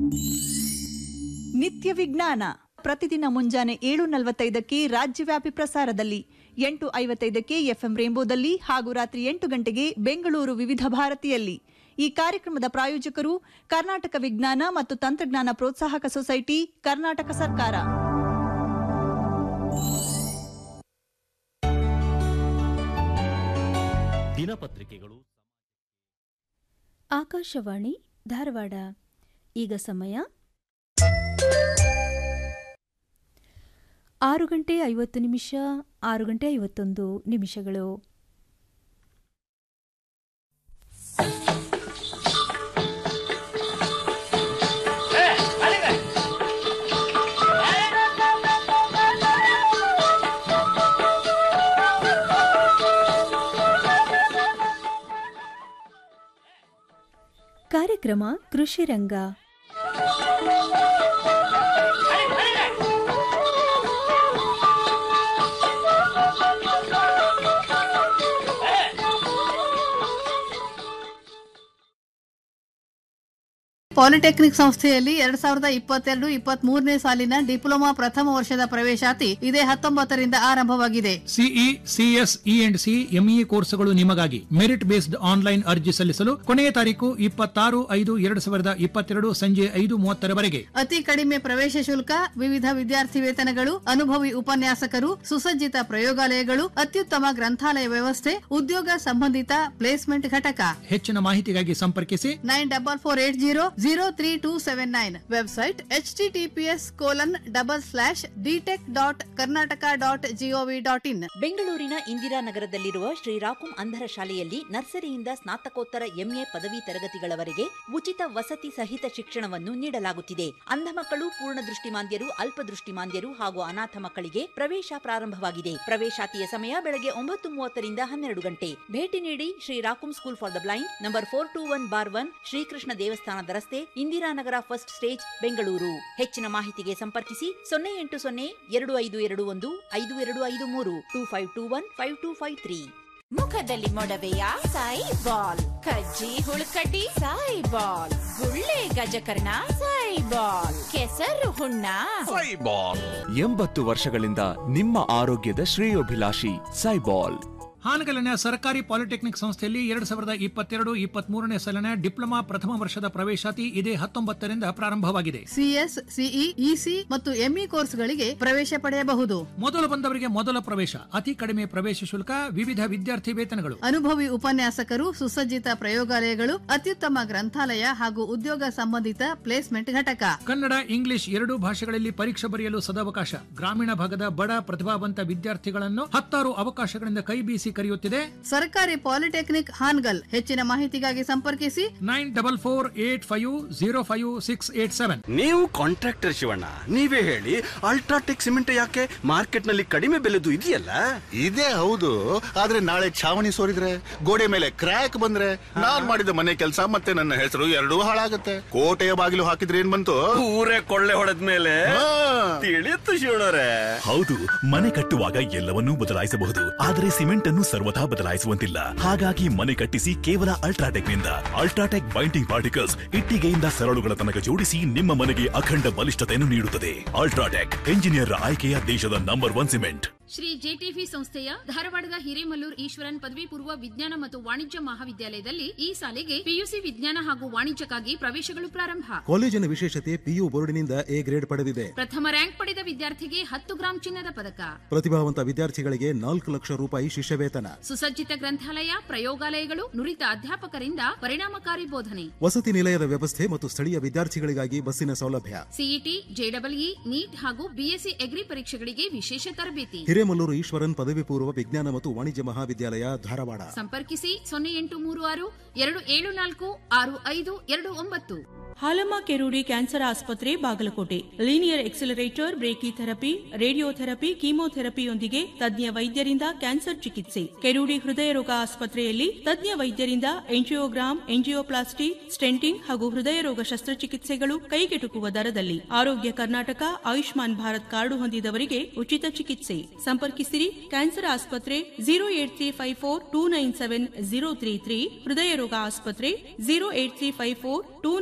ನಿತ್ಯ ವಿಜ್ಞಾನ ಪ್ರತಿದಿನ ಮುಂಜಾನೆ ಏಳು ನಲವತ್ತೈದಕ್ಕೆ ರಾಜ್ಯವ್ಯಾಪಿ ಪ್ರಸಾರದಲ್ಲಿ ಎಂಟು ಐವತ್ತೈದಕ್ಕೆ ಎಫ್ಎಂ ರೇಂಬೋದಲ್ಲಿ ಹಾಗೂ ರಾತ್ರಿ ಎಂಟು ಗಂಟೆಗೆ ಬೆಂಗಳೂರು ವಿವಿಧ ಭಾರತಿಯಲ್ಲಿ ಈ ಕಾರ್ಯಕ್ರಮದ ಪ್ರಾಯೋಜಕರು ಕರ್ನಾಟಕ ವಿಜ್ಞಾನ ಮತ್ತು ತಂತ್ರಜ್ಞಾನ ಪ್ರೋತ್ಸಾಹಕ ಸೊಸೈಟಿ ಕರ್ನಾಟಕ ಸರ್ಕಾರ ದಿನಪತ್ರಿಕೆಗಳು ಆಕಾಶವಾಣಿ ಧಾರವಾಡ ಈಗ ಸಮಯ ಆರು ಗಂಟೆ ಐವತ್ತು ನಿಮಿಷ ಆರು ಗಂಟೆ ಐವತ್ತೊಂದು ನಿಮಿಷಗಳು ಕಾರ್ಯಕ್ರಮ ಕೃಷಿ ರಂಗ ಪಾಲಿಟೆಕ್ನಿಕ್ ಸಂಸ್ಥೆಯಲ್ಲಿ ಎರಡ್ ಸಾವಿರದ ಇಪ್ಪತ್ತೆರಡು ಇಪ್ಪತ್ತ್ ಮೂರನೇ ಸಾಲಿನ ಡಿಪ್ಲೊಮಾ ಪ್ರಥಮ ವರ್ಷದ ಪ್ರವೇಶಾತಿ ಇದೇ ಹತ್ತೊಂಬತ್ತರಿಂದ ಆರಂಭವಾಗಿದೆ CE CS E and C ME ಕೋರ್ಸ್ಗಳು ನಿಮಗಾಗಿ ಮೆರಿಟ್ ಬೇಸ್ಡ್ ಆನ್ಲೈನ್ ಅರ್ಜಿ ಸಲ್ಲಿಸಲು ಕೊನೆಯ ತಾರೀಕು ಇಪ್ಪತ್ತಾರು ಐದು ಎರಡು ಸಾವಿರದ ಇಪ್ಪತ್ತೆರಡು ಸಂಜೆ ಐದು ಮೂವತ್ತರವರೆಗೆ ಅತಿ ಕಡಿಮೆ ಪ್ರವೇಶ ಶುಲ್ಕ ವಿವಿಧ ವಿದ್ಯಾರ್ಥಿ ವೇತನಗಳು ಅನುಭವಿ ಉಪನ್ಯಾಸಕರು ಸುಸಜ್ಜಿತ ಪ್ರಯೋಗಾಲಯಗಳು ಅತ್ಯುತ್ತಮ ಗ್ರಂಥಾಲಯ ವ್ಯವಸ್ಥೆ ಉದ್ಯೋಗ ಸಂಬಂಧಿತ ಪ್ಲೇಸ್ಮೆಂಟ್ ಘಟಕ ಹೆಚ್ಚಿನ ಮಾಹಿತಿಗಾಗಿ ಸಂಪರ್ಕಿಸಿ nine double four eight zero zero three two seven nine website H T TPS colon double slash DTEK dot Karnataka dot GOV dot in ಬೆಂಗಳೂರಿನ ಇಂದಿರಾನಗರದಲ್ಲಿರುವ ಶ್ರೀರಾಕುಂ ಅಂಧರ ಶಾಲೆಯಲ್ಲಿ ನರ್ಸರಿಯಿಂದ ಸ್ನಾತಕೋತ್ತರ ಎಂಎ ಪದವಿ ತರಗತಿಗಳವರೆಗೆ ಉಚಿತ ವಸತಿ ಸಹಿತ ಶಿಕ್ಷಣವನ್ನು ನೀಡಲಾಗುತ್ತಿದೆ ಅಂಧ ಮಕ್ಕಳು ಪೂರ್ಣ ದೃಷ್ಟಿಮಾಂದ್ಯರು ಅಲ್ಪದೃಷ್ಟಿಮಾಂದ್ಯರು ಹಾಗೂ ಅನಾಥ ಮಕ್ಕಳಿಗೆ ಪ್ರವೇಶ ಪ್ರಾರಂಭವಾಗಿದೆ ಪ್ರವೇಶಾತಿಯ ಸಮಯ ಬೆಳಗ್ಗೆ ಒಂಬತ್ತು ಮೂವತ್ತರಿಂದ ಹನ್ನೆರಡು ಗಂಟೆ ಭೇಟಿ ನೀಡಿ Shri Rakum school for the blind number four two one bar one Shrikrishna ದೇವಸ್ಥಾನದ ರಸ್ತೆ ಇಂದಿರಾನಗರ ಫಸ್ಟ್ ಸ್ಟೇಜ್ ಬೆಂಗಳೂರು ಹೆಚ್ಚಿನ ಮಾಹಿತಿಗೆ ಸಂಪರ್ಕಿಸಿ ಸೊನ್ನೆ ಎಂಟು ಸೊನ್ನೆ ಎರಡು ಐದು ಎರಡು ಒಂದು ಐದು ಎರಡು ಐದು ಮೂರು two five two one five two five three ಮುಖದಲ್ಲಿ ಮೊಡವೆಯ ಸಾಯಿ ಬಾಲ್ ಕಜ್ಜಿ ಹುಳುಕಡ್ಡಿ ಸಾಯಿ ಬಾಲ್ ಗುಳ್ಳೆ ಗಜಕರ್ಣ ಸಾಯಿ ಬಾಲ್ ಕೆಸರು ಹುಣ್ಣ ಎಂಬತ್ತು ವರ್ಷಗಳಿಂದ ನಿಮ್ಮ ಆರೋಗ್ಯದ ಶ್ರೇಯೋಭಿಲಾಷಿ ಸೈಬಾಲ್ ಹಾನಗಲಿನ ಸರ್ಕಾರಿ ಪಾಲಿಟೆಕ್ನಿಕ್ ಸಂಸ್ಥೆಯಲ್ಲಿ ಎರಡ್ ಸಾವಿರದ ಇಪ್ಪತ್ತೆರಡು ಇಪ್ಪತ್ತ್ ಮೂರನೇ ಸಾಲಿನ ಡಿಪ್ಲೊಮಾ ಪ್ರಥಮ ವರ್ಷದ ಪ್ರವೇಶಾತಿ ಇದೇ ಹತ್ತೊಂಬತ್ತರಿಂದ ಪ್ರಾರಂಭವಾಗಿದೆ ಸಿಎಸ್ ಸಿಇ ಇಸಿ ಮತ್ತು ಎಂಇ ಕೋರ್ಸ್ಗಳಿಗೆ ಪ್ರವೇಶ ಪಡೆಯಬಹುದು ಮೊದಲು ಬಂದವರಿಗೆ ಮೊದಲ ಪ್ರವೇಶ ಅತಿ ಕಡಿಮೆ ಪ್ರವೇಶ ಶುಲ್ಕ ವಿವಿಧ ವಿದ್ಯಾರ್ಥಿ ವೇತನಗಳು ಅನುಭವಿ ಉಪನ್ಯಾಸಕರು ಸುಸಜ್ಜಿತ ಪ್ರಯೋಗಾಲಯಗಳು ಅತ್ಯುತ್ತಮ ಗ್ರಂಥಾಲಯ ಹಾಗೂ ಉದ್ಯೋಗ ಸಂಬಂಧಿತ ಪ್ಲೇಸ್ಮೆಂಟ್ ಘಟಕ ಕನ್ನಡ ಇಂಗ್ಲಿಷ್ ಎರಡೂ ಭಾಷೆಗಳಲ್ಲಿ ಪರೀಕ್ಷೆ ಬರೆಯಲು ಸದಾವಕಾಶ ಗ್ರಾಮೀಣ ಭಾಗದ ಬಡ ಪ್ರತಿಭಾವಂತ ವಿದ್ಯಾರ್ಥಿಗಳನ್ನು ಹತ್ತಾರು ಅವಕಾಶಗಳಿಂದ ಕೈ ಬೀಸಿ ಕರೆಯುತ್ತಿದೆ ಸರ್ಕಾರಿ ಪಾಲಿಟೆಕ್ನಿಕ್ ಹಾನ್ಗಲ್ ಹೆಚ್ಚಿನ ಮಾಹಿತಿಗಾಗಿ ಸಂಪರ್ಕಿಸಿ nine double four eight five zero five six eight seven ನೀವು ಕಾಂಟ್ರಾಕ್ಟರ್ ಶಿವಣ್ಣ ನೀವೇ ಹೇಳಿ ಅಲ್ಟ್ರಾಟೆಕ್ ಸಿಮೆಂಟ್ ಯಾಕೆ ಮಾರ್ಕೆಟ್ ನಲ್ಲಿ ಕಡಿಮೆ ಬೆಲೆದು ಇದೆಯಲ್ಲ ಇದೇ ಹೌದು ಆದ್ರೆ ನಾಳೆ ಛಾವಣಿ ಸೋರಿದ್ರೆ ಗೋಡೆ ಮೇಲೆ ಕ್ರ್ಯಾಕ್ ಬಂದ್ರೆ ನಾನ್ ಮಾಡಿದ ಮನೆ ಕೆಲಸ ಮತ್ತೆ ನನ್ನ ಹೆಸರು ಎರಡೂ ಹಾಳಾಗತ್ತೆ ಕೋಟೆಯ ಬಾಗಿಲು ಹಾಕಿದ್ರೆ ಏನ್ ಬಂತು ಊರೇ ಕೊಳ್ಳೆ ಹೊಡೆದ ಮೇಲೆ ತಿಳಿಯುತ್ತು ಶಿವಣ್ಣರೇ ಹೌದು ಮನೆ ಕಟ್ಟುವಾಗ ಎಲ್ಲವನ್ನೂ ಬದಲಾಯಿಸಬಹುದು ಆದರೆ ಸಿಮೆಂಟ್ ಅನ್ನು ಸರ್ವಥಾ ಬದಲಾಯಿಸುವಂತಿಲ್ಲ ಹಾಗಾಗಿ ಮನೆ ಕಟ್ಟಿಸಿ ಕೇವಲ ಅಲ್ಟ್ರಾಟೆಕ್ ನಿಂದ ಅಲ್ಟ್ರಾಟೆಕ್ ಬೈಂಡಿಂಗ್ ಪಾರ್ಟಿಕಲ್ಸ್ ಇಟ್ಟಿಗೆಯಿಂದ ಸರಳುಗಳ ತನಕ ಜೋಡಿಸಿ ನಿಮ್ಮ ಮನೆಗೆ ಅಖಂಡ ಬಲಿಷ್ಠತೆಯನ್ನು ನೀಡುತ್ತದೆ ಅಲ್ಟ್ರಾಟೆಕ್ ಎಂಜಿನಿಯರ್ ಆಯ್ಕೆಯ ದೇಶದ ನಂಬರ್ ಒನ್ ಸಿಮೆಂಟ್ ಶ್ರೀ ಜೆಟಿಫಿ ಸಂಸ್ಥೆಯ ಧಾರವಾಡದ ಹಿರೇಮಲ್ಲೂರ್ ಈಶ್ವರನ್ ಪದವಿ ಪೂರ್ವ ವಿಜ್ಞಾನ ಮತ್ತು ವಾಣಿಜ್ಯ ಮಹಾವಿದ್ಯಾಲಯದಲ್ಲಿ ಈ ಸಾಲಿಗೆ ಪಿಯುಸಿ ವಿಜ್ಞಾನ ಹಾಗೂ ವಾಣಿಜ್ಯಕ್ಕಾಗಿ ಪ್ರವೇಶಗಳು ಪ್ರಾರಂಭ ಕಾಲೇಜಿನ ವಿಶೇಷತೆ ಪಿಯು ಬೋರ್ಡಿನಿಂದ ಎ ಗ್ರೇಡ್ ಪಡೆದಿದೆ ಪ್ರಥಮ ರ್ಯಾಂಕ್ ಪಡೆದ ವಿದ್ಯಾರ್ಥಿಗೆ ಹತ್ತು ಗ್ರಾಂ ಚಿನ್ನದ ಪದಕ ಪ್ರತಿಭಾವಂತ ವಿದ್ಯಾರ್ಥಿಗಳಿಗೆ ನಾಲ್ಕು ಲಕ್ಷ ರೂಪಾಯಿ ಶಿಷ್ಯ ವೇತನ ಸುಸಜ್ಜಿತ ಗ್ರಂಥಾಲಯ ಪ್ರಯೋಗಾಲಯಗಳು ನುರಿತ ಅಧ್ಯಾಪಕರಿಂದ ಪರಿಣಾಮಕಾರಿ ಬೋಧನೆ ವಸತಿ ನಿಲಯದ ವ್ಯವಸ್ಥೆ ಮತ್ತು ಸ್ಥಳೀಯ ವಿದ್ಯಾರ್ಥಿಗಳಿಗಾಗಿ ಬಸ್ಸಿನ ಸೌಲಭ್ಯ ಸಿಇಟಿ ಜೆಡಬ್ಲ್ಇ ನೀಟ್ ಹಾಗೂ ಬಿಎಸ್ಸಿ ಎಗ್ರಿ ಪರೀಕ್ಷೆಗಳಿಗೆ ವಿಶೇಷ ತರಬೇತಿ ಹಿರೇಮಲ್ಲೂರು ಈಶ್ವರನ್ ಪದವಿ ಪೂರ್ವ ವಿಜ್ಞಾನ ಮತ್ತು ವಾಣಿಜ್ಯ ಮಹಾವಿದ್ಯಾಲಯ ಧಾರವಾಡ ಸಂಪರ್ಕಿಸಿ ಸೊನ್ನೆ ಎಂಟು ಮೂರು ಆರು ಎರಡು ಏಳು ನಾಲ್ಕು ಆರು ಐದು ಎರಡು ಒಂಬತ್ತು ಹಾಲಮ್ಮ ಕೆರೂಡಿ ಕ್ಯಾನ್ಸರ್ ಆಸ್ಪತ್ರೆ Bagalkot linear accelerator brachytherapy radiotherapy ಕೀಮೋಥೆರಪಿಯೊಂದಿಗೆ ತಜ್ಞ ವೈದ್ಯರಿಂದ ಕ್ಯಾನ್ಸರ್ ಚಿಕಿತ್ಸೆ ಕೆರೂಡಿ ಹೃದಯ ರೋಗ ಆಸ್ಪತ್ರೆಯಲ್ಲಿ ತಜ್ಞ ವೈದ್ಯರಿಂದ ಎಂಜಿಯೋಗ್ರಾಮ್ ಎಂಜಿಯೋಪ್ಲಾಸ್ಟಿ ಸ್ಟೆಂಟಿಂಗ್ ಹಾಗೂ ಹೃದಯ ರೋಗ ಶಸ್ತ್ರಚಿಕಿತ್ಸೆಗಳು ಕೈಗೆಟುಕುವ ದರದಲ್ಲಿ ಆರೋಗ್ಯ ಕರ್ನಾಟಕ ಆಯುಷ್ಮಾನ್ ಭಾರತ್ ಕಾರ್ಡು ಹೊಂದಿದವರಿಗೆ ಉಚಿತ ಚಿಕಿತ್ಸೆ ಸಂಪರ್ಕಿಸಿರಿ ಕ್ಯಾನ್ಸರ್ ಆಸ್ಪತ್ರೆ zero eight three five four two nine seven zero three three ಹೃದಯ ರೋಗ ಆಸ್ಪತ್ರೆ zero eight three five four two nine seven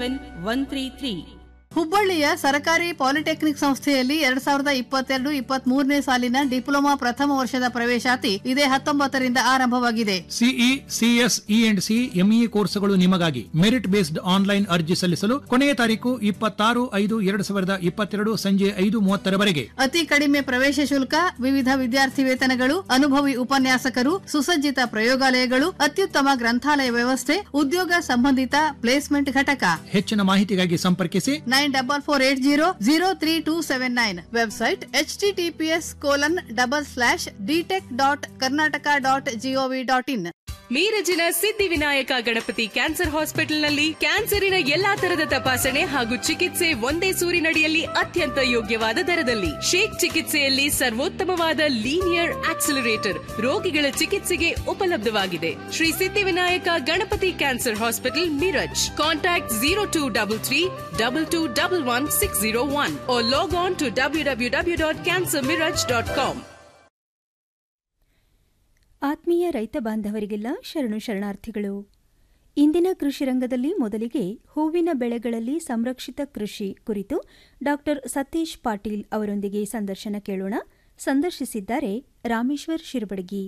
seven one three three ಹುಬ್ಬಳ್ಳಿಯ ಸರಕಾರಿ ಪಾಲಿಟೆಕ್ನಿಕ್ ಸಂಸ್ಥೆಯಲ್ಲಿ ಎರಡ್ ಸಾವಿರದ ಇಪ್ಪತ್ತೆರಡು ಇಪ್ಪತ್ತ್ ಮೂರನೇ ಸಾಲಿನ ಡಿಪ್ಲೊಮಾ ಪ್ರಥಮ ವರ್ಷದ ಪ್ರವೇಶಾತಿ ಇದೇ ಹತ್ತೊಂಬತ್ತರಿಂದ ಆರಂಭವಾಗಿದೆ CE CS E and C ME ಕೋರ್ಸ್ಗಳು ನಿಮಗಾಗಿ ಮೆರಿಟ್ ಬೇಸ್ಡ್ ಆನ್ಲೈನ್ ಅರ್ಜಿ ಸಲ್ಲಿಸಲು ಕೊನೆಯ ತಾರೀಕು ಇಪ್ಪತ್ತಾರು ಐದು ಎರಡು ಸಾವಿರದ ಇಪ್ಪತ್ತೆರಡು ಸಂಜೆ ಐದು ಮೂವತ್ತರವರೆಗೆ ಅತಿ ಕಡಿಮೆ ಪ್ರವೇಶ ಶುಲ್ಕ ವಿವಿಧ ವಿದ್ಯಾರ್ಥಿ ವೇತನಗಳು ಅನುಭವಿ ಉಪನ್ಯಾಸಕರು ಸುಸಜ್ಜಿತ ಪ್ರಯೋಗಾಲಯಗಳು ಅತ್ಯುತ್ತಮ ಗ್ರಂಥಾಲಯ ವ್ಯವಸ್ಥೆ ಉದ್ಯೋಗ ಸಂಬಂಧಿತ ಪ್ಲೇಸ್ಮೆಂಟ್ ಘಟಕ ಹೆಚ್ಚಿನ ಮಾಹಿತಿಗಾಗಿ ಸಂಪರ್ಕಿಸಿ nine double four eight zero zero three two seven nine website H T TPS colon double slash DTEK dot Karnataka dot GOV dot in ಮೀರಜಿನ ಸಿದ್ಧಿವಿನಾಯಕ ಗಣಪತಿ ಕ್ಯಾನ್ಸರ್ ಹಾಸ್ಪಿಟಲ್ನಲ್ಲಿ ಕ್ಯಾನ್ಸರಿನ ಎಲ್ಲಾ ತರದ ತಪಾಸಣೆ ಹಾಗೂ ಚಿಕಿತ್ಸೆ ಒಂದೇ ಸೂರಿನಡಿಯಲ್ಲಿ ಅತ್ಯಂತ ಯೋಗ್ಯವಾದ ದರದಲ್ಲಿ ಶೇಕ್ ಚಿಕಿತ್ಸೆಯಲ್ಲಿ ಸರ್ವೋತ್ತಮವಾದ ಲೀನಿಯರ್ ಆಕ್ಸಿಲರೇಟರ್ ರೋಗಿಗಳ ಚಿಕಿತ್ಸೆಗೆ ಉಪಲಬ್ಧವಾಗಿದೆ Shri Siddhivinayak Ganapati cancer hospital Miraj contact zero two double three double two double one six zero one log on to W W W dot cancer Miraj dot com ಆತ್ಮೀಯ ರೈತ ಬಾಂಧವರಿಗೆಲ್ಲ ಶರಣು ಶರಣಾರ್ಥಿಗಳು ಇಂದಿನ ಕೃಷಿ ರಂಗದಲ್ಲಿ ಮೊದಲಿಗೆ ಹೂವಿನ ಬೆಳೆಗಳಲ್ಲಿ ಸಂರಕ್ಷಿತ ಕೃಷಿ ಕುರಿತು ಡಾಕ್ಟರ್ ಸತೀಶ್ ಪಾಟೀಲ್ ಅವರೊಂದಿಗೆ ಸಂದರ್ಶನ ಕೇಳೋಣ ಸಂದರ್ಶಿಸಿದ್ದಾರೆ ರಾಮೇಶ್ವರ್ ಶಿರಬಡಗಿ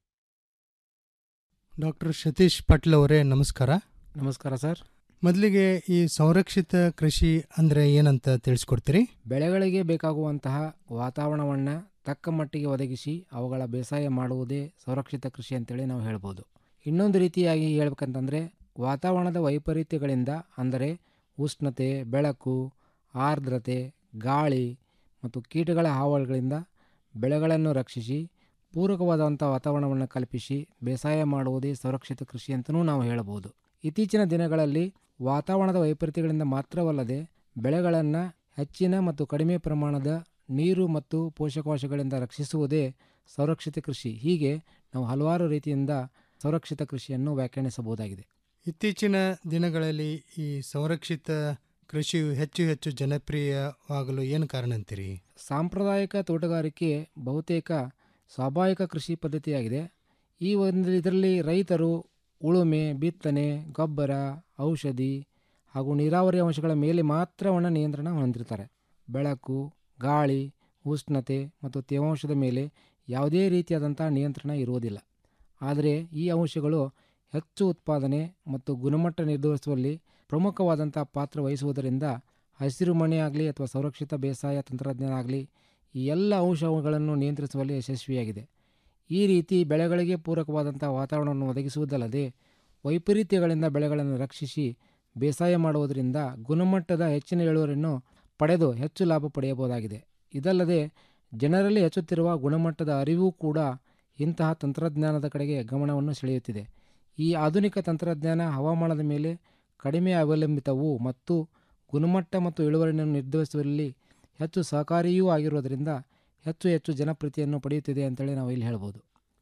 ಡಾಕ್ಟರ್ ಸತೀಶ್ ಪಾಟೀಲ್ ಅವರೇ ನಮಸ್ಕಾರ ನಮಸ್ಕಾರ ಸರ್ ಮೊದಲಿಗೆ ಈ ಸಂರಕ್ಷಿತ ಕೃಷಿ ಅಂದರೆ ಏನಂತ ತಿಳಿಸ್ಕೊಡ್ತೀರಿ ಬೆಳೆಗಳಿಗೆ ಬೇಕಾಗುವಂತಹ ವಾತಾವರಣವನ್ನು ತಕ್ಕ ಮಟ್ಟಿಗೆ ಒದಗಿಸಿ ಅವುಗಳ ಬೇಸಾಯ ಮಾಡುವುದೇ ಸಂರಕ್ಷಿತ ಕೃಷಿ ಅಂತೇಳಿ ನಾವು ಹೇಳ್ಬೋದು ಇನ್ನೊಂದು ರೀತಿಯಾಗಿ ಹೇಳ್ಬೇಕಂತಂದರೆ ವಾತಾವರಣದ ವೈಪರೀತ್ಯಗಳಿಂದ ಅಂದರೆ ಉಷ್ಣತೆ ಬೆಳಕು ಆರ್ದ್ರತೆ ಗಾಳಿ ಮತ್ತು ಕೀಟಗಳ ಹಾವಳಿಗಳಿಂದ ಬೆಳೆಗಳನ್ನು ರಕ್ಷಿಸಿ ಪೂರಕವಾದಂಥ ವಾತಾವರಣವನ್ನು ಕಲ್ಪಿಸಿ ಬೇಸಾಯ ಮಾಡುವುದೇ ಸಂರಕ್ಷಿತ ಕೃಷಿ ಅಂತಲೂ ನಾವು ಹೇಳಬಹುದು ಇತ್ತೀಚಿನ ದಿನಗಳಲ್ಲಿ ವಾತಾವರಣದ ವೈಪರೀತ್ಯಗಳಿಂದ ಮಾತ್ರವಲ್ಲದೆ ಬೆಳೆಗಳನ್ನು ಹೆಚ್ಚಿನ ಮತ್ತು ಕಡಿಮೆ ಪ್ರಮಾಣದ ನೀರು ಮತ್ತು ಪೋಷಕಾಂಶಗಳಿಂದ ರಕ್ಷಿಸುವುದೇ ಸಂರಕ್ಷಿತ ಕೃಷಿ ಹೀಗೆ ನಾವು ಹಲವಾರು ರೀತಿಯಿಂದ ಸಂರಕ್ಷಿತ ಕೃಷಿಯನ್ನು ವ್ಯಾಖ್ಯಾನಿಸಬಹುದಾಗಿದೆ ಇತ್ತೀಚಿನ ದಿನಗಳಲ್ಲಿ ಈ ಸಂರಕ್ಷಿತ ಕೃಷಿಯು ಹೆಚ್ಚು ಹೆಚ್ಚು ಜನಪ್ರಿಯವಾಗಲು ಏನು ಕಾರಣ ಅಂತೀರಿ ಸಾಂಪ್ರದಾಯಿಕ ತೋಟಗಾರಿಕೆ ಬಹುತೇಕ ಸ್ವಾಭಾವಿಕ ಕೃಷಿ ಪದ್ಧತಿಯಾಗಿದೆ ಈ ಒಂದು ಇದರಲ್ಲಿ ರೈತರು ಉಳುಮೆ ಬಿತ್ತನೆ ಗೊಬ್ಬರ ಔಷಧಿ ಹಾಗೂ ನೀರಾವರಿ ಅಂಶಗಳ ಮೇಲೆ ಮಾತ್ರವನ್ನು ನಿಯಂತ್ರಣ ಹೊಂದಿರ್ತಾರೆ ಬೆಳಕು ಗಾಳಿ ಉಷ್ಣತೆ ಮತ್ತು ತೇವಾಂಶದ ಮೇಲೆ ಯಾವುದೇ ರೀತಿಯಾದಂಥ ನಿಯಂತ್ರಣ ಇರುವುದಿಲ್ಲ ಆದರೆ ಈ ಅಂಶಗಳು ಹೆಚ್ಚು ಉತ್ಪಾದನೆ ಮತ್ತು ಗುಣಮಟ್ಟ ನಿರ್ಧರಿಸುವಲ್ಲಿ ಪ್ರಮುಖವಾದಂಥ ಪಾತ್ರ ವಹಿಸುವುದರಿಂದ ಹಸಿರು ಮನೆ ಆಗಲಿ ಅಥವಾ ಸಂರಕ್ಷಿತ ಬೇಸಾಯ ತಂತ್ರಜ್ಞಾನ ಆಗಲಿ ಈ ಎಲ್ಲ ಅಂಶಗಳನ್ನು ನಿಯಂತ್ರಿಸುವಲ್ಲಿ ಯಶಸ್ವಿಯಾಗಿದೆ ಈ ರೀತಿ ಬೆಳೆಗಳಿಗೆ ಪೂರಕವಾದಂಥ ವಾತಾವರಣವನ್ನು ಒದಗಿಸುವುದಲ್ಲದೆ ವೈಪರೀತ್ಯಗಳಿಂದ ಬೆಳೆಗಳನ್ನು ರಕ್ಷಿಸಿ ಬೇಸಾಯ ಮಾಡುವುದರಿಂದ ಗುಣಮಟ್ಟದ ಹೆಚ್ಚಿನ ಇಳುವರಿಯನ್ನು ಪಡೆದು ಹೆಚ್ಚು ಲಾಭ ಪಡೆಯಬಹುದಾಗಿದೆ ಇದಲ್ಲದೆ ಜನರಲ್ಲಿ ಹೆಚ್ಚುತ್ತಿರುವ ಗುಣಮಟ್ಟದ ಅರಿವು ಕೂಡ ಇಂತಹ ತಂತ್ರಜ್ಞಾನದ ಕಡೆಗೆ ಗಮನವನ್ನು ಸೆಳೆಯುತ್ತಿದೆ ಈ ಆಧುನಿಕ ತಂತ್ರಜ್ಞಾನ ಹವಾಮಾನದ ಮೇಲೆ ಕಡಿಮೆ ಅವಲಂಬಿತವು ಮತ್ತು ಗುಣಮಟ್ಟ ಮತ್ತು ಇಳುವರಿಯನ್ನು ನಿರ್ಧರಿಸುವಲ್ಲಿ ಹೆಚ್ಚು ಸಹಕಾರಿಯೂ ಆಗಿರುವುದರಿಂದ ಹೆಚ್ಚು ಹೆಚ್ಚು ಜನಪ್ರಿಯತೆಯನ್ನು ಪಡೆಯುತ್ತಿದೆ ಅಂತೇಳಿ ನಾವು ಇಲ್ಲಿ ಹೇಳ್ಬೋದು